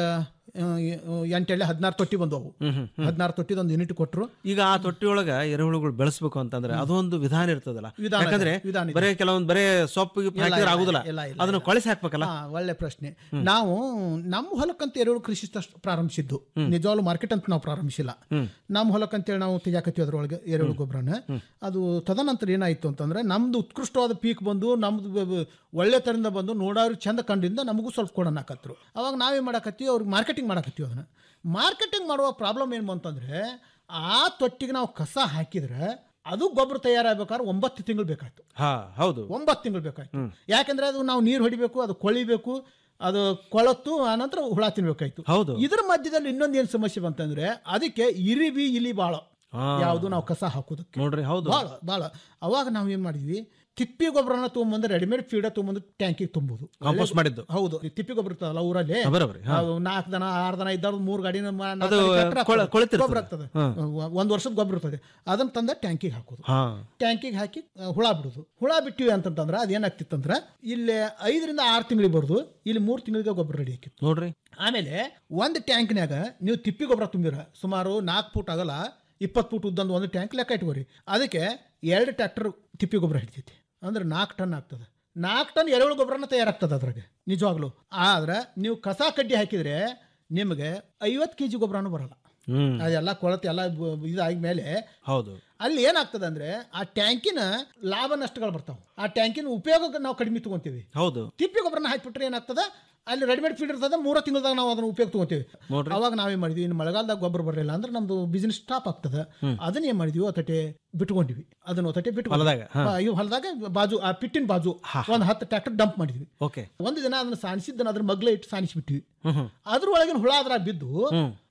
ಎಂಟೆಳ್ಳೆ ಹದಿನಾರು ತೊಟ್ಟಿ ಬಂದವು ಹದಿನಾರು ತೊಟ್ಟಿದ ಒಂದು ಯೂನಿಟ್ ಕೊಟ್ಟರು ಈಗ ಆ ತೊಟ್ಟಿಯೊಳಗ ಎರೆಹುಳುಗಳು ಬೆಳೆಸ್ಬೇಕು ಅಂತಂದ್ರೆ ಅದೊಂದು ವಿಧಾನ ಇರ್ತದಲ್ಲ ವಿಧಾನ ಇದೆ, ಯಾಕಂದ್ರೆ ವಿಧಾನ ಇದೆ. ಬರೇ ಕೆಲವೊಂದು ಬರೇ ಸೊಪ್ಪು ಗಿಪ್ಪು ಇಲ್ಲ, ಹಾಕಿದ್ರೆ ಇಲ್ಲ, ಆಗುದಿಲ್ಲ ಇಲ್ಲ, ಇಲ್ಲ, ಅದನ್ನ ಇಲ್ಲ. ಕೊಳಿಸಿ ಹಾಕ್ಬೇಕಲ್ಲ ಹಾ, ಒಳ್ಳೆ ಪ್ರಶ್ನೆ ನಾವು ನಮ್ಮ ಹೊಲಕ್ಕಂತ ಎರೆಹುಳು ಕೃಷಿ ತಷ್ಟ್ ಪ್ರಾರಂಭಿಸಿದ್ದು ನಿಜವಾಗ್ಲೂ ಮಾರ್ಕೆಟ್ ಅಂತ ನಾವು ಪ್ರಾರಂಭಿಸಿಲ್ಲ ನಮ್ಮ ಹೊಲಕ್ಕಂತೇಳಿ ನಾವು ತೆಗಿಯಾಕತ್ತೀವಿ ಅದ್ರೊಳಗೆ ಎರೆಹುಳು ಗೊಬ್ಬರನ ಅದು ತದನಂತರ ಏನಾಯ್ತು ಅಂತಂದ್ರೆ ನಮ್ದು ಉತ್ಕೃಷ್ಟವಾದ ಪೀಕ್ ಬಂದು ನಮ್ದು ಬ- ಬ- ಒಳ್ಳೆ ತರಿಂದ ಬಂದು ನೋಡೋರು ಚಂದ ಕಂಡಿಂದ ನಮಗೂ ಸ್ವಲ್ಪ ಕೊಡೋಣ ಹಾಕತ್ರು ಅವಾಗ ನಾವೇನ್ ಮಾಡಕತ್ತೀವಿ ಅವ್ರಿಗೆ ಮಾರ್ಕೆಟಿಂಗ್ ಮಾಡಕತ್ತೀವಿ ಅದನ್ನ ಮಾರ್ಕೆಟಿಂಗ್ ಮಾಡುವ ಪ್ರಾಬ್ಲಮ್ ಏನು ಅಂತಂದ್ರೆ ಆ ತೊಟ್ಟಿಗೆ ನಾವು ಕಸ ಹಾಕಿದ್ರೆ ಅದು ಗೊಬ್ಬರ ತಯಾರಾಗಬೇಕಾದ್ರೆ ಒಂಬತ್ತು ತಿಂಗಳು ಬೇಕಾಯ್ತು ಹಾ ಹೌದು ಒಂಬತ್ತು ತಿಂಗಳು ಬೇಕಾಯ್ತು ಯಾಕಂದ್ರೆ ಅದು ನಾವು ನೀರು ಹೊಡಿಬೇಕು ಅದು ಕೊಳಿಬೇಕು ಅದು ಕೊಳತ್ತು ಆನಂತರ ಹುಳ ತಿನ್ಬೇಕಾಯ್ತು ಹೌದು. ಇದ್ರ ಮಧ್ಯದಲ್ಲಿ ಇನ್ನೊಂದು ಏನು ಸಮಸ್ಯೆ ಬಂತಂದ್ರೆ ಅದಕ್ಕೆ ಇರಿಬಿ ಇಲಿ ಬಾಳ ಹಾ. ಯಾವುದು ನಾವು ಕಸ ಹಾಕೋದಕ್ಕೆ ನೋಡ್ರಿ ಹೌದು ಬಾಳ ಬಾಳ ಅವಾಗ ನಾವು ಏನ್ ಮಾಡಿದ್ವಿ ತಿಪ್ಪಿ ಗೊಬ್ಬರನ ತೊಗೊಂಬಂದು ರೆಡಿಮೇಡ್ ಫೀಡ ತೊಗೊಂಬಂದು ಟ್ಯಾಂಕಿಗೆ ತುಂಬೋದು Compost ಮಾಡಿದ್ದು. ಹೌದು ಈ ತಿಪ್ಪಿ ಗೊಬ್ಬರ ಇರ್ತದಲ್ಲ ಊರಲ್ಲಿ ಹಾ, ಬರೋಬ್ಬರಿ, ಹಾ. ಅವು ನಾಲ್ಕು ದನ ಆರು ದನ ಇದ್ದಾರ ಮೂರು ಗಾಡಿನ ಮ- ನಾಲ್ಕು ಅದು ಗಾಡಿ tractor ಕೊಳ- ಹಾಕ್ತದೆ. ಕೊಳೆತಿರ್ತದೆ. ಗೊಬ್ಬರ ಆಗ್ತದೆ ಹಾ. ಒಂದು ವರ್ಷದ ಗೊಬ್ಬರ ಇರ್ತದೆ ಅದನ್ನ ತಂದ ಟ್ಯಾಂಕಿಗೆ ಹಾಕೋದು ಹಾ ಟ್ಯಾಂಕಿಗೆ ಹಾಕಿ ಆ, ಹುಳ ಬಿಡೋದು ಹುಳ ಬಿಟ್ಟಿವಿ ಅಂತಂತಂದ್ರೆ ಅದೇನಾಗ್ತಿತ್ತಂದ್ರೆ ಇಲ್ಲಿ ಐದರಿಂದ ಆರು ತಿಂಗಳಿಗೆ ಬರೋದು ಇಲ್ಲಿ ಮೂರು ತಿಂಗಳಿಗೆ ಗೊಬ್ಬರ ರೆಡಿ ಹಾಕಿತ್ತು ನೋಡ್ರಿ ಆಮೇಲೆ ಒಂದು ಟ್ಯಾಂಕ್ನ್ಯಾಗ ನೀವು ತಿಪ್ಪಿ ಗೊಬ್ಬರ ತುಂಬಿರ ಸುಮಾರು ನಾಲ್ಕು ಫೂಟ್ ಆಗಲ್ಲ ಇಪ್ಪತ್ತು ಫೂಟ್ ಉದ್ದಂದು ಒಂದು ಟ್ಯಾಂಕ್ ಲೆಕ್ಕ ಇಟ್ಕೋರಿ ಅದಕ್ಕೆ ಎರಡು ಟ್ರ್ಯಾಕ್ಟರ್ ತಿಪ್ಪಿ ಗೊಬ್ಬರ ಹಿಡಿತೈತಿ ಅಂದ್ರೆ ನಾಲ್ಕು ಟನ್ ಆಗ್ತದೆ ನಾಲ್ಕು ಟನ್ ಎರೆಹುಳು ಗೊಬ್ಬರನ ತಯಾರಾಗ್ತದೆ ಅದ್ರಾಗೆ ನಿಜವಾಗ್ಲು ಆದ್ರೆ ನೀವು ಕಸ ಕಡ್ಡಿ ಹಾಕಿದ್ರೆ ನಿಮಗೆ ಐವತ್ತು ಕೆ ಜಿ ಗೊಬ್ಬರನೂ ಬರಲ್ಲ ಹ್ಮ್ ಅದೆಲ್ಲ ಕೊಳತೆ ಎಲ್ಲ ಬ- ಇದಾದ್ಮೇಲೆ ಹೌದು ಅಲ್ಲಿ ಏನಾಗ್ತದೆ ಅಂದ್ರೆ ಆ ಟ್ಯಾಂಕಿನ ಲಾಭ ನಷ್ಟಗಳು ಬರ್ತಾವೆ ಆ ಟ್ಯಾಂಕಿನ ಉಪಯೋಗ ನಾವು ಕಡಿಮೆ ತಗೊಂತೀವಿ ಹೌದು ತಿಪ್ಪಿ ಗೊಬ್ಬರನ ಹಾಕ್ಬಿಟ್ರೆ ಏನಾಗ್ತದೆ ಅಲ್ಲಿ ರೆಡಿಮೇಡ್ ಫೀಡ್ ಇರ್ತದೆ ಮೂರ ತಿಂಗಳದಾಗ ನಾವು ಅದನ್ನ ಉಪಯೋಗ ತಗೋತೀವಿ ನೋಡ್ರಿ. ಅವಾಗ ನಾವೇನ್ ಮಾಡಿದ್ವಿ ಇನ್ನು ಮಳೆಗಾಲದಾಗ ಗೊಬ್ಬರ ಬರಲಿಲ್ಲ ಅಂದ್ರೆ ನಮ್ದು ಬಿಸ್ನೆಸ್ ಸ್ಟಾಪ್ ಆಗ್ತದೆ ಅದನ್ನ ಏನ್ ಮಾಡಿದ್ವಿ ಒತ್ತಟೆ ಬಿಟ್ಕೊಂಡಿವಿ ಅದನ್ನ ಒತ್ತಟೆ ಬಿಟ್ಟು ಹೊಲದಾಗ, ಹಾ. ಇವು ಹೊಲದಾಗ ಬಾಜು ಆ ಪಿಟ್ಟಿನ ಬಾಜು ಒಂದ್ ಹತ್ತು ಟ್ರ್ಯಾಕ್ಟರ್ ಡಂಪ್ ಮಾಡಿದ್ವಿ ಓಕೆ ಒಂದು ದಿನ ಅದನ್ನ ಸಾಣಿಸಿದ್ದನ್ನ ಅದ್ರ ಮಗ್ಲ ಇಟ್ಟು ಸಾಣಿಸ್ಬಿಟ್ವಿ ಹ್ಮ್ ಹ್ಮ್ ಅದ್ರೊಳಗಿನ ಹುಳ ಅದ್ರಾಗ ಬಿದ್ದು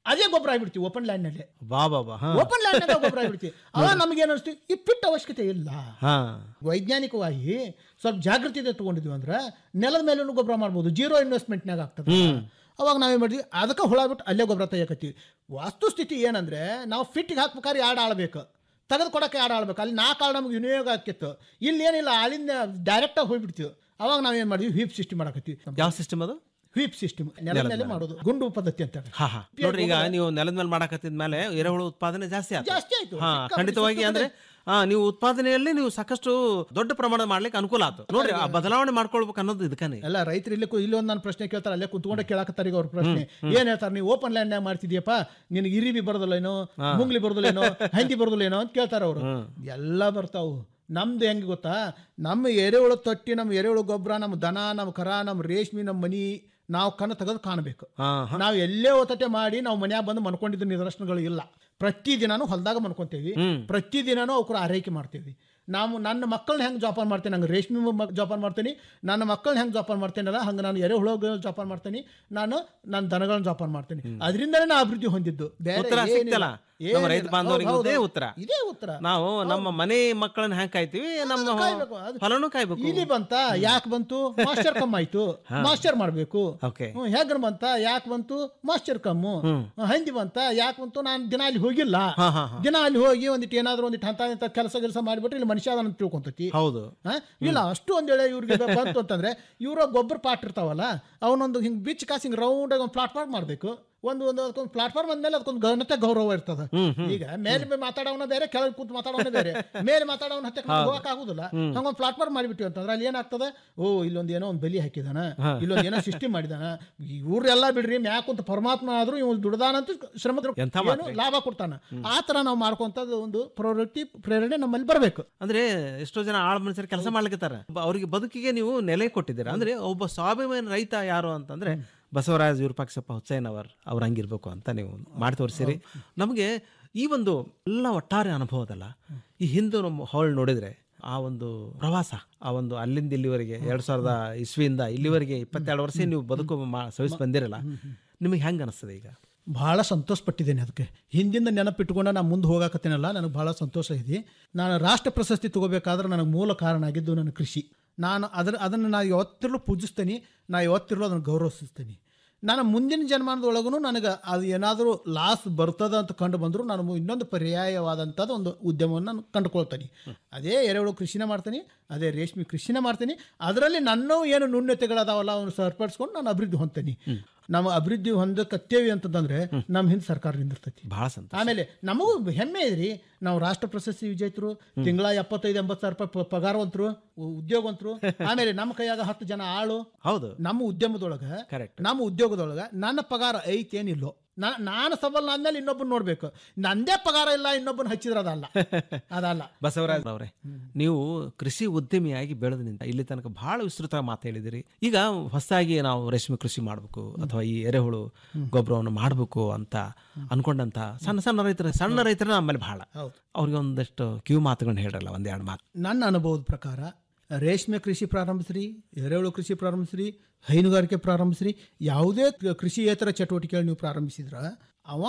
ಅದೇ ಗೊಬ್ಬರ ಆಗ್ಬಿಡ್ತೀವಿ ಓಪನ್ ಲ್ಯಾಂಡ್ ನಲ್ಲಿ ಬಾ ಬಾ ಬಾ ಹಾ ಓಪನ್ ಲ್ಯಾಂಡ್ ನಲ್ಲಿ ಗೊಬ್ಬರ ಆಗ್ಬಿಡ್ತೀವಿ ಅವಾಗ ನಮ್ಗೆ ಏನು ಅನಿಸ್ತು ಈ ಪಿಟ್ ಅವಶ್ಯಕತೆ ಇಲ್ಲ ಹಾ ವೈಜ್ಞಾನಿಕವಾಗಿ ಸ್ವಲ್ಪ ಜಾಗೃತಿಯಿಂದ ತಗೊಂಡಿದ್ವಿ ಅಂದ್ರೆ ನೆಲದ ಮೇಲೂ ಗೊಬ್ಬರ ಮಾಡ್ಬೋದು ಜೀರೋ ಇನ್ವೆಸ್ಟ್ಮೆಂಟ್ನಾಗ ಆಗ್ತದೆ ಹ್ಮ್. ಅವಾಗ ನಾವೇನು ಮಾಡಿದ್ವಿ ಅದಕ್ಕೆ ಹುಳ ಬಿಟ್ಟು ಅಲ್ಲೇ ಗೊಬ್ಬರ ತೆಗಿಯಕತ್ತೀವಿ ವಾಸ್ತುಸ್ಥಿತಿ ಏನಂದ್ರೆ ನಾವು ಫಿಟ್ಟಿಗೆ ಹಾಕ್ಬೇಕಾದ್ರೆ ಎರಡು ಆಳ್ಬೇಕು ತೆಗೆದು ಕೊಡಕ್ಕೆ ಎರಡು ಆಳ್ಬೇಕು ಅಲ್ಲಿ ನಾಲ್ಕು ಆಳು ನಮ್ಗೆ ವಿನಿಯೋಗ ಆಕಿತ್ತು ಇಲ್ಲಿ ಏನಿಲ್ಲ ಅಲ್ಲಿಂದ ಡೈರೆಕ್ಟಾಗಿ ಹೋಗ್ಬಿಡ್ತೀವಿ ಅವಾಗ ನಾವೇನು ಮಾಡಿದ್ವಿ ಹೀಪ್ ಸಿಸ್ಟಮ್ ಮಾಡಕತ್ತೀವಿ ಯಾವ ಸಿಸ್ಟಮ್ ಅದು ಹೀಪ್ ಸಿಸ್ಟಮ್ ನೆಲದ ನೆಲದ ಮೇಲೆ ಮೇಲೆ. ಮಾಡೋದು ಗುಂಡು ಪದ್ಧತಿ ಅಂತ ಹಾ ಹಾ ನೋಡ್ರಿ ಈಗ ನೀವು ನೆಲದ ಮೇಲೆ ಮಾಡಕತ್ತಿದ ಮೇಲೆ ಎರೆಹುಳು ಉತ್ಪಾದನೆ ಜಾಸ್ತಿ ಆಯ್ತು ಜಾಸ್ತಿ ಆಯ್ತು. ಹಾ ಸಿಕ್ಕಾಪಟ್ಟೆ ಖಂಡಿತವಾಗಿ ಅಂದ್ರೆ ಹಾ ನೀವು ಉತ್ಪಾದನೆಯಲ್ಲಿ ನೀವು ಸಾಕಷ್ಟು ದೊಡ್ಡ ಪ್ರಮಾಣದ ಮಾಡ್ಲಿಕ್ಕೆ ಅನುಕೂಲ ಆಯ್ತು ನೋಡ್ರಿ ಆ ಬದಲಾವಣೆ ಮಾಡ್ಕೊಳ್ಬೇಕು ಅನ್ನೋದು ಇದಕ್ಕನೇ ಎಲ್ಲ ರೈತರು ಇಲ್ಲಿ ಕು- ಇಲ್ಲೊಂದು ನಾನು ಪ್ರಶ್ನೆ ಕೇಳ್ತಾರೆ ಅಲ್ಲೇ ಕುತ್ಕೊಂಡೆ ಕೇಳಕತ್ತಾರೆ ಈಗ ಅವ್ರ ಪ್ರಶ್ನೆ ಏನ್ ಹೇಳ್ತಾರೆ ನೀವು ಓಪನ್ ಲ್ಯಾಂಡ್ ಮಾಡ್ತಿದ್ಯಪ್ಪ ನಿನಗೆ ಇರಿಬಿ ಬರೋದಿಲ್ಲೇನೋ ಹಾ. ಮುಂಗ್ಲಿ ಬರೋದಿಲ್ಲೇನೋ ಹಂದಿ ಬರೋದಿಲ್ಲೇನೋ ಅಂತ ಕೇಳ್ತಾರೆ ಅವರು ಎಲ್ಲ ಬರ್ತಾವು ನಮ್ದು ಹೆಂಗೆ ಗೊತ್ತಾ ನಮ್ಮ ಎರೆಹುಳು ತೊಟ್ಟಿ ನಮ್ಮ ಎರೆಹುಳು ಗೊಬ್ಬರ ನಮ್ಮ ದನ ನಮ್ಮ ಕರ ನಮ್ಮ ರೇಷ್ಮೆ ನಮ್ಮ ಮನಿ ನಾವು ಕಣ್ಣು ತೆಗೆದು ಕಾಣಬೇಕು ಹಾ ನಾವು ಎಲ್ಲೇ ಒತ್ತಟೆ ಮಾಡಿ ನಾವು ಮನ್ಯಾಗ ಬಂದು ಮನ್ಕೊಂಡಿದ್ದ ನಿದರ್ಶನಗಳು ಇಲ್ಲ ಪ್ರತಿ ದಿನಾನು ಹೊಲದಾಗ ಮನ್ಕೊಂತೇವಿ ಹ್ಮ್. ಪ್ರತಿ ದಿನಾನು ಅವ್ರ ಆರೈಕೆ ಮಾಡ್ತೀವಿ ನಾವು ನನ್ನ ಮಕ್ಕಳನ್ನ ಹೆಂಗೆ ಜೋಪಾನ ಮಾಡ್ತೇನೆ ನಂಗೆ ರೇಷ್ಮೆ ಮ- ಜೋಪಾನ ಮಾಡ್ತೀನಿ ನನ್ನ ಮಕ್ಕಳನ್ನ ಹೆಂಗೆ ಜೋಪಾನ ಮಾಡ್ತೇನಲ್ಲ ಹಂಗೆ ನಾನು ಎರೆಹುಳುಗಳನ್ನ ಜೋಪಾನ ಮಾಡ್ತೀನಿ ನಾನು ನನ್ನ ದನಗಳನ್ನ ಜೋಪಾನ ಮಾಡ್ತೀನಿ ಅದರಿಂದನೇ ನಾ ಅಭಿವೃದ್ಧಿ ಹೊಂದಿದ್ದು ಬೇರೆ ಉತ್ತರ ಏನಿಲ್ಲ. ಸಿಕ್ತಲ್ಲ ನಮ್ಮ ಏನಿಲ್ಲ. ರೈತ ಬಾಂಧವರಿಗೆ ಹೌದು, ಇದೇ ಹೌದು. ಉತ್ತರ ಇದೇ ಉತ್ತರ ನಾವು ನಮ್ಮ ಮನೆ ಮಕ್ಕಳನ್ನ ಹೆಂಗ್ ಕಾಯ್ತೀವಿ ನಮ್ಮ ಕಾಯ್ಬೇಕು. ಅದು- ಹೊಲನು ಕಾಯ್ಬೇಕು ಇಲ್ಲಿ ಬಂತ ಯಾಕೆ ಬಂತು ಮಾಸ್ಟರ್ ಕಮ್ ಆಯ್ತು ಹಾ. ಮಾಸ್ಟರ್ ಮಾಡ್ಬೇಕು ಓಕೆ ಹ್ಮ್, ಹೆಗ್ರ ಬಂತ ಯಾಕೆ ಬಂತು ಮಾಸ್ಟರ್ ಕಮ್ಮು ಹ್ಮ್. ಹ್ಮ್, ಹಂದಿ ಬಂತ ಯಾಕೆ ಬಂತು ನಾನು ದಿನ ಅಲ್ಲಿ ಹೋಗಿಲ್ಲ ಹಾ, ಹಾ, ಹಾ. ದಿನ ಅಲ್ಲಿ ಹೋಗಿ ಒಂದಿಟ್ಟು ಏನಾದ್ರು ಒಂದಿಟ್ಟು ಅಂತ ಇಂಥ ಕೆಲಸ ಕೆಲಸ ಮಾಡಿಬಿಟ್ರೆ ಇಲ್ಲಿ ಮನುಷ್ಯ ಅದನ್ನ ತಿಳ್ಕೊಂತತಿ ಹೌದು ಹಾ? ಇಲ್ಲ ಅಷ್ಟು ಒಂದ್ ವೇಳೆ ಇವ್ರಿಗೆ ಬಂತು ಅಂತಂದ್ರೆ ಇವ್ರ ಗೊಬ್ಬರ ಪಾಟ್ ಇರ್ತಾವಲ್ಲ ಅವನೊಂದು ಹಿಂಗ್ ಬಿಚ್ ಕಾಸಿ ಹಿಂಗ್ ರೌಂಡ್ ಆಗಿ ಒಂದು ಪ್ಲಾಟ್ಫಾರ್ಮ್ ಮಾಡ್ಬೇಕು ಒಂದು ಒಂದು ಅದಕ್ಕೊಂದು ಪ್ಲಾಟ್ಫಾರ್ಮ್ ಅಂದ್ಮೇಲೆ ಅದಕ್ಕೊಂದು ಘನತೆ ಗೌರವ ಇರ್ತದ ಹ್ಮ್, ಹ್ಮ್. ಈಗ ಮೇಲೆ ಮಾತಾಡೋನ ಬೇರೆ ಕೆಳಗೆ ಕೂತ್ ಮಾತಾಡೋನ ಬೇರೆ ಮೇಲೆ ಮಾತಾಡೋನ ಹತ್ತೆ ಹೌದು. ಹೋಗಕ್ ಆಗುದಿಲ್ಲ ಹ್ಮ್. ಹಂಗೊಂದು ಪ್ಲಾಟ್ಫಾರ್ಮ್ ಮಾಡಿಬಿಟ್ಟು ಅಂತಂದ್ರೆ ಅಲ್ಲಿ ಏನಾಗ್ತದೆ ಓ ಇಲ್ಲೊಂದು ಏನೋ ಒಂದು ಬಲಿ ಹಾಕಿದಾನ ಹಾ. ಇಲ್ಲೊಂದು ಏನೋ ಸೃಷ್ಟಿ ಮಾಡಿದಾನ ಇವ್ರೆಲ್ಲ ಬಿಡ್ರಿ ಮ್ಯಾಕುಂತ ಪರಮಾತ್ಮ ಆದ್ರೂ ಇವ್ ದುಡ್ದಾನಂತ ಶ್ರಮದ್ರು ಎಂಥ ಏನು ಮಾತ್ರೆ. ಲಾಭ ಕೊಡ್ತಾನ ಆ ತರ ನಾವು ಮಾಡ್ಕೊಂತದ್ದು ಒಂದು ಪ್ರವೃತ್ತಿ ಪ್ರೇರಣೆ ನಮ್ಮಲ್ಲಿ ಬರಬೇಕು ಅಂದ್ರೆ ಎಷ್ಟೋ ಜನ ಆಳ್ ಮನುಷ್ಯರು ಕೆಲಸ ಮಾಡ್ಲಿಕ್ಕಿದ್ದಾರೆ ಅವರಿಗೆ ಬದುಕಿಗೆ ನೀವು ನೆಲೆ ಕೊಟ್ಟಿದ್ದೀರಾ ಅಂದ್ರೆ ಒಬ್ಬ ಸ್ವಾಭಿಮಾನಿ ರೈತ ಯಾರು ಅಂತಂದ್ರೆ ಬಸವರಾಜ್ ವಿರೂಪಾಕ್ಷಪ್ಪ ಹುಚ್ಚಯ್ಯನವರ್ ಅವ್ರು ಹಂಗಿರ್ಬೇಕು ಅಂತ ನೀವು ಮಾಡಿ ತೋರಿಸಿರಿ ನಮಗೆ ಈ ಒಂದು ಎಲ್ಲ ಒಟ್ಟಾರೆ ಅನುಭವದಲ್ಲ ಈ ಹಿಂದೆ ನಮ್ಮ ಹಾಲ್ ನೋಡಿದ್ರೆ ಆ ಒಂದು ಪ್ರವಾಸ ಆ ಒಂದು ಅಲ್ಲಿಂದ ಇಲ್ಲಿವರೆಗೆ ಎರಡ್ ಸಾವಿರದ ಇಸ್ವಿಯಿಂದ ಇಲ್ಲಿವರೆಗೆ ಇಪ್ಪತ್ತೆರಡು ವರ್ಷ ನೀವು ಬದುಕು ಮಾ- ಸವಿಸ್ ಬಂದಿರಲ್ಲ ನಿಮಗೆ ಹೆಂಗ ಅನಿಸ್ತದೆ ಈಗ ಭಾಳ ಸಂತೋಷ ಪಟ್ಟಿದ್ದೇನೆ ಅದಕ್ಕೆ ಹಿಂದಿಂದ ನೆನಪಿಟ್ಕೊಂಡು ನಾನು ಮುಂದೆ ಹೋಗಾಕತ್ತೇನಲ್ಲ ನನಗೆ ಭಾಳ ಸಂತೋಷ ಇದೆ ನಾನು ರಾಷ್ಟ್ರ ಪ್ರಶಸ್ತಿ ತಗೋಬೇಕಾದ್ರೆ ನನಗೆ ಮೂಲ ಕಾರಣ ಆಗಿದ್ದು ನನ್ನ ಕೃಷಿ ನಾನು ಅದರ ಅದನ್ನು ನಾನು ಯಾವತ್ತಿರಲು ಪೂಜಿಸ್ತೀನಿ ನಾ ಯಾವತ್ತಿರಲು ಅದನ್ನು ಗೌರವಿಸ್ತೀನಿ ನಾನು ಮುಂದಿನ ಜನ್ಮಾನದೊಳಗೂ ನನಗೆ ಅದು ಏನಾದರೂ ಲಾಸ್ ಬರ್ತದ ಅಂತ ಕಂಡು ಬಂದರೂ ನಾನು ಮು- ಇನ್ನೊಂದು ಪರ್ಯಾಯವಾದಂಥದ್ದು ಒಂದು ಉದ್ಯಮವನ್ನು ನಾನು ಕಂಡುಕೊಳ್ತೀನಿ ಅದೇ ಎರೆಹುಳು ಕೃಷಿನ ಮಾಡ್ತೀನಿ ಅದೇ ರೇಷ್ಮೆ ಕೃಷಿನ ಮಾಡ್ತೀನಿ ಅದರಲ್ಲಿ ನನ್ನ ಏನು ನ್ಯೂನ್ಯತೆಗಳದಾವಲ್ಲ ಅವನು ಸರಿಪಡಿಸ್ಕೊಂಡು ನಾನು ಅಭಿವೃದ್ಧಿ ಹೊಂದ್ತೀನಿ ನಮ್ಮ ಅಭಿವೃದ್ಧಿ ಹೊಂದಕತ್ತೇವಿ ಅಂತಂದ್ರೆ ನಮ್ಮ ಹಿಂದೆ ಸರ್ಕಾರ ನಿಂದಿರ್ತೈತಿ ಬಹಳ ಸಂತೋಷ ಆಮೇಲೆ ನಮಗೂ ಹೆಮ್ಮೆ ಇದ್ರಿ ನಾವು ರಾಷ್ಟ್ರ ಪ್ರಶಸ್ತಿ ವಿಜೇತರು ತಿಂಗಳ ಎಪ್ಪತ್ತೈದು ಎಂಬತ್ತು ಸಾವಿರ ರೂಪಾಯಿ ಪ- ಪಗಾರವಂತರು ಉ- ಉದ್ಯೋಗವಂತರು ಆಮೇಲೆ ನಮ್ಮ ಕೈಯಾಗ ಹತ್ತು ಜನ ಆಳು ಹೌದು ನಮ್ಮ ಉದ್ಯಮದೊಳಗ ಕರೆಕ್ಟ್ ನಮ್ಮ ಉದ್ಯೋಗದೊಳಗ ನನ್ನ ಪಗಾರ ಐತೇನಿಲ್ಲೋ ನಾ ನಾನು ಸಬಲ್ ಆದ್ಮೇಲೆ ಇನ್ನೊಬ್ಬನ ನೋಡ್ಬೇಕು ನಂದೇ ಪಗಾರ ಇಲ್ಲ ಇನ್ನೊಬ್ಬನ ಹಚ್ಚಿದ್ರೆ ಅದಲ್ಲ ಅದಲ್ಲ ಬಸವರಾಜ್ ಅವರೇ ನೀವು ಕೃಷಿ ಉದ್ಯಮಿಯಾಗಿ ಬೆಳೆದ ನಿಂತ ಇಲ್ಲಿ ತನಕ ಬಹಳ ವಿಸ್ತೃತ ಮಾತು ಹೇಳಿದಿರಿ ಈಗ ಹೊಸದಾಗಿ ನಾವು ರೇಷ್ಮೆ ಕೃಷಿ ಮಾಡಬೇಕು ಅಥವಾ ಈ ಎರೆಹುಳು ಗೊಬ್ಬರವನ್ನು ಮಾಡಬೇಕು ಅಂತ ಅನ್ಕೊಂಡಂತ ಸಣ್ಣ ಸಣ್ಣ ರೈತರ ಸಣ್ಣ ರೈತರ ನಮ್ಮಲ್ಲಿ ಬಹಳ ಹೌದು. ಅವ್ರಿಗೆ ಒಂದಷ್ಟು ಕಿವಿ ಮಾತುಗಳನ್ನ ಹೇಳಲ್ಲ ಒಂದೆರಡು ಮಾತು ನನ್ನ ಅನುಭವದ ಪ್ರಕಾರ ರೇಷ್ಮೆ ಕೃಷಿ ಪ್ರಾರಂಭಿಸ್ರಿ ಎರೆಹುಳು ಕೃಷಿ ಪ್ರಾರಂಭಿಸ್ರಿ ಹೈನುಗಾರಿಕೆ ಪ್ರಾರಂಭಿಸ್ರಿ ಯಾವುದೇ ಕ- ಕೃಷಿಯೇತರ ಚಟುವಟಿಕೆಗಳು ನೀವು ಪ್ರಾರಂಭಿಸಿದ್ರ ಅವ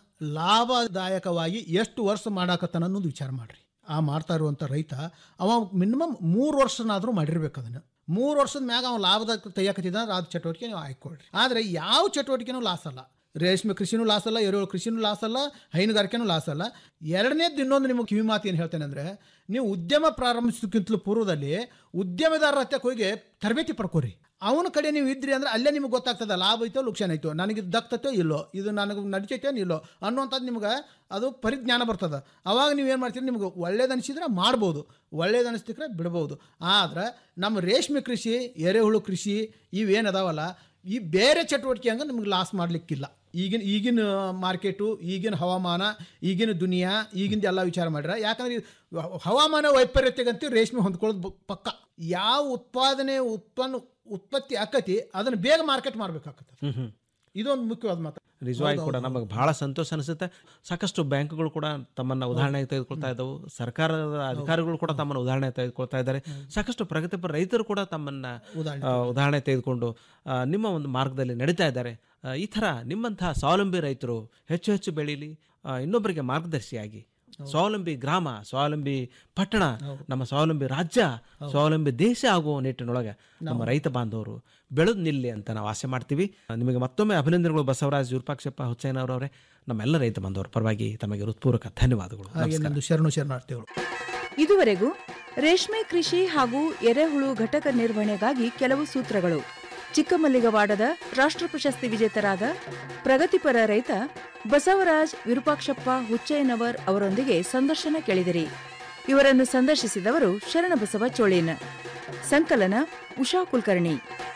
ಲಾಭದಾಯಕವಾಗಿ ಎಷ್ಟು ವರ್ಷ ಮಾಡಾಕತ್ತಾನ ಅನ್ನೋದು ವಿಚಾರ ಮಾಡ್ರಿ ಆ ಮಾಡ್ತಾ ಇರುವಂಥ ರೈತ ಅವ ಮಿನಿಮಮ್ ಮೂರು ವರ್ಷನಾದರೂ ಮಾಡಿರ್ಬೇಕು ಅದನ್ನು ಮೂರು ವರ್ಷದ ಮ್ಯಾಗ ಅವ ಲಾಭದಾಗ ತೆಗಿಯಕತ್ತಿದ್ದ ಅಂದ್ರೆ ಅದು ಚಟುವಟಿಕೆ ನೀವು ಆಯ್ಕೊಳ್ರಿ ಆದರೆ ಯಾವ ಚಟುವಟಿಕೆನೂ ಲಾಸ್ ಅಲ್ಲ ರೇಷ್ಮೆ ಕೃಷಿನೂ ಲಾಸ್ ಅಲ್ಲ ಎರೆಹುಳು ಕೃಷಿನೂ ಲಾಸ್ ಅಲ್ಲ ಹೈನುಗಾರಿಕೆನೂ ಲಾಸ್ ಅಲ್ಲ ಎರಡನೇದು ಇನ್ನೊಂದು ನಿಮಗೆ ಕಿವಿ ಮಾತು ಏನು ಹೇಳ್ತೇನೆ ಅಂದರೆ ನೀವು ಉದ್ಯಮ ಪ್ರಾರಂಭಿಸೋಕ್ಕಿಂತಲೂ ಪೂರ್ವದಲ್ಲಿ ಉದ್ಯಮದಾರರ ಹತ್ತಕ್ಕೆ ಹೋಗಿ ತರಬೇತಿ ಪಡ್ಕೋರಿ ಅವನ ಕಡೆ ನೀವು ಇದ್ರಿ ಅಂದ್ರೆ ಅಲ್ಲೇ ನಿಮ್ಗೆ ಗೊತ್ತಾಗ್ತದೆ ಲಾಭ ಐತೋ ಲುಕ್ಷಾನ ಐತೋ ನನಗೆ ಇದು ದಕ್ತತೋ ಇಲ್ಲೋ ಇದು ನನಗೆ ನಡಿತೈತೋ ಇಲ್ಲೋ ಅನ್ನುವಂಥದ್ದು ನಿಮ್ಗೆ ಅದು ಪರಿಜ್ಞಾನ ಬರ್ತದೆ ಅವಾಗ ನೀವು ಏನು ಮಾಡ್ತೀರಿ ನಿಮ್ಗೆ ಒಳ್ಳೇದು ಅನಿಸಿದ್ರೆ ಮಾಡ್ಬೋದು ಒಳ್ಳೇದು ಅನಿಸ್ತಿಕ್ರೆ ಬಿಡ್ಬೋದು ಆದ್ರೆ ನಮ್ಮ ರೇಷ್ಮೆ ಕೃಷಿ ಎರೆಹುಳು ಕೃಷಿ ಇವೇನದಾವಲ್ಲ ಈ ಬೇರೆ ಚಟುವಟಿಕೆ ಹಂಗೆ ನಿಮ್ಗೆ ಲಾಸ್ ಮಾಡಲಿಕ್ಕಿಲ್ಲ ಈಗಿನ ಈಗಿನ ಮಾರ್ಕೆಟು ಈಗಿನ ಹವಾಮಾನ ಈಗಿನ ದುನಿಯಾ ಈಗಿಂದ ಎಲ್ಲ ವಿಚಾರ ಮಾಡ್ರೆ ಯಾಕಂದ್ರೆ ಇದು ಹ- ಹವಾಮಾನ ವೈಪರೀತ್ಯಗಂತೂ ರೇಷ್ಮೆ ಹೊಂದ್ಕೊಳ್ಳೋದು ಬ- ಪಕ್ಕ ಯಾವ ಉತ್ಪಾದನೆ ಉತ್ಪನ್ನ ಉತ್ಪತ್ತಿ ಆಕತಿ ಅದನ್ನು ಬೇಗ ಮಾರ್ಕೆಟ್ ಮಾಡ್ಬೇಕಾಗತ್ತೆ ಇದೊಂದು ಮುಖ್ಯವಾದ ಮಾತು ನಿಜವಾಗಿ ಕೂಡ ಹೌದು, ನಮಗೆ ಬಹಳ ಸಂತೋಷ ಅನಿಸುತ್ತೆ ಸಾಕಷ್ಟು ಬ್ಯಾಂಕ್ಗಳು ಕೂಡ ತಮ್ಮನ್ನ ಉದಾಹರಣೆಗೆ ತೆಗೆದುಕೊಳ್ತಾ ಇದ್ದವು ಸರ್ಕಾರದ ಅಧಿಕಾರಿಗಳು ಕೂಡ ತಮ್ಮನ್ನ ಉದಾಹರಣೆ ತೆಗೆದುಕೊಳ್ತಾ ಇದ್ದಾರೆ ಸಾಕಷ್ಟು ಪ್ರಗತಿಪರ ರೈತರು ಕೂಡ ತಮ್ಮನ್ನ ಉದಾಹರಣೆ ಆ, ಉದಾಹರಣೆ ತೆಗೆದುಕೊಂಡು ಆ, ನಿಮ್ಮ ಒಂದು ಮಾರ್ಗದಲ್ಲಿ ನಡೀತಾ ಇದ್ದಾರೆ ಆ, ಈ ಥರ ನಿಮ್ಮಂತಹ ಸ್ವಾವಲಂಬಿ ರೈತರು ಹೆಚ್ಚು ಹೆಚ್ಚು ಬೆಳೀಲಿ ಆ, ಇನ್ನೊಬ್ಬರಿಗೆ ಮಾರ್ಗದರ್ಶಿಯಾಗಿ ಸ್ವಾವಲಂಬಿ ಗ್ರಾಮ ಸ್ವಾವಲಂಬಿ ಪಟ್ಟಣ ನಮ್ಮ ಸ್ವಾವಲಂಬಿ ರಾಜ್ಯ ಸ್ವಾವಲಂಬಿ ದೇಶ ಆಗುವ ನಿಟ್ಟಿನೊಳಗೆ ನಮ್ಮ ರೈತ ಬಾಂಧವರು ಬೆಳೆದು ನಿಲ್ಲಿ ಅಂತ ನಾವು ಆಸೆ ಮಾಡ್ತೀವಿ ನಿಮಗೆ ಮತ್ತೊಮ್ಮೆ ಅಭಿನಂದನೆಗಳು ಬಸವರಾಜ್ ವಿರೂಪಾಕ್ಷಪ್ಪ ಹುಚ್ಚಯ್ಯನ ಅವರವರೇ ನಮ್ಮೆಲ್ಲ ರೈತ ಬಾಂಧವರ ಪರವಾಗಿ ತಮಗೆ ಹೃತ್ಪೂರ್ವಕ ಧನ್ಯವಾದಗಳು ಹಾಗೆ ನಮಸ್ಕಾರ ನಂದು ಶರಣು ಶರಣಾರ್ಥಿಗಳು ಇದುವರೆಗೂ ರೇಷ್ಮೆ ಕೃಷಿ ಹಾಗೂ ಎರೆಹುಳು ಘಟಕ ನಿರ್ವಹಣೆಗಾಗಿ ಕೆಲವು ಸೂತ್ರಗಳು ಚಿಕ್ಕಮಲ್ಲಿಗವಾಡದ ರಾಷ್ಟ್ರ ಪ್ರಶಸ್ತಿ ವಿಜೇತರಾದ ಪ್ರಗತಿಪರ ರೈತ ಬಸವರಾಜ್ ವಿರೂಪಾಕ್ಷಪ್ಪ ಹುಚ್ಚಯ್ಯನವರ್ ಅವರೊಂದಿಗೆ ಸಂದರ್ಶನ ಕೇಳಿದಿರಿ ಇವರನ್ನು ಸಂದರ್ಶಿಸಿದವರು ಶರಣಬಸವ ಚೋಳೇನ್ ಸಂಕಲನ ಉಷಾ ಕುಲಕರ್ಣಿ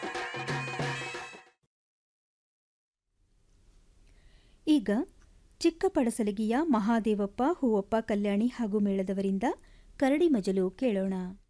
ಈಗ ಚಿಕ್ಕಪಡಸಲಗಿಯ ಮಹಾದೇವಪ್ಪ ಹೂವಪ್ಪ ಕಲ್ಯಾಣಿ ಹಾಗೂ ಮೇಳದವರಿಂದ ಕರಡಿ ಮಜಲು ಕೇಳೋಣ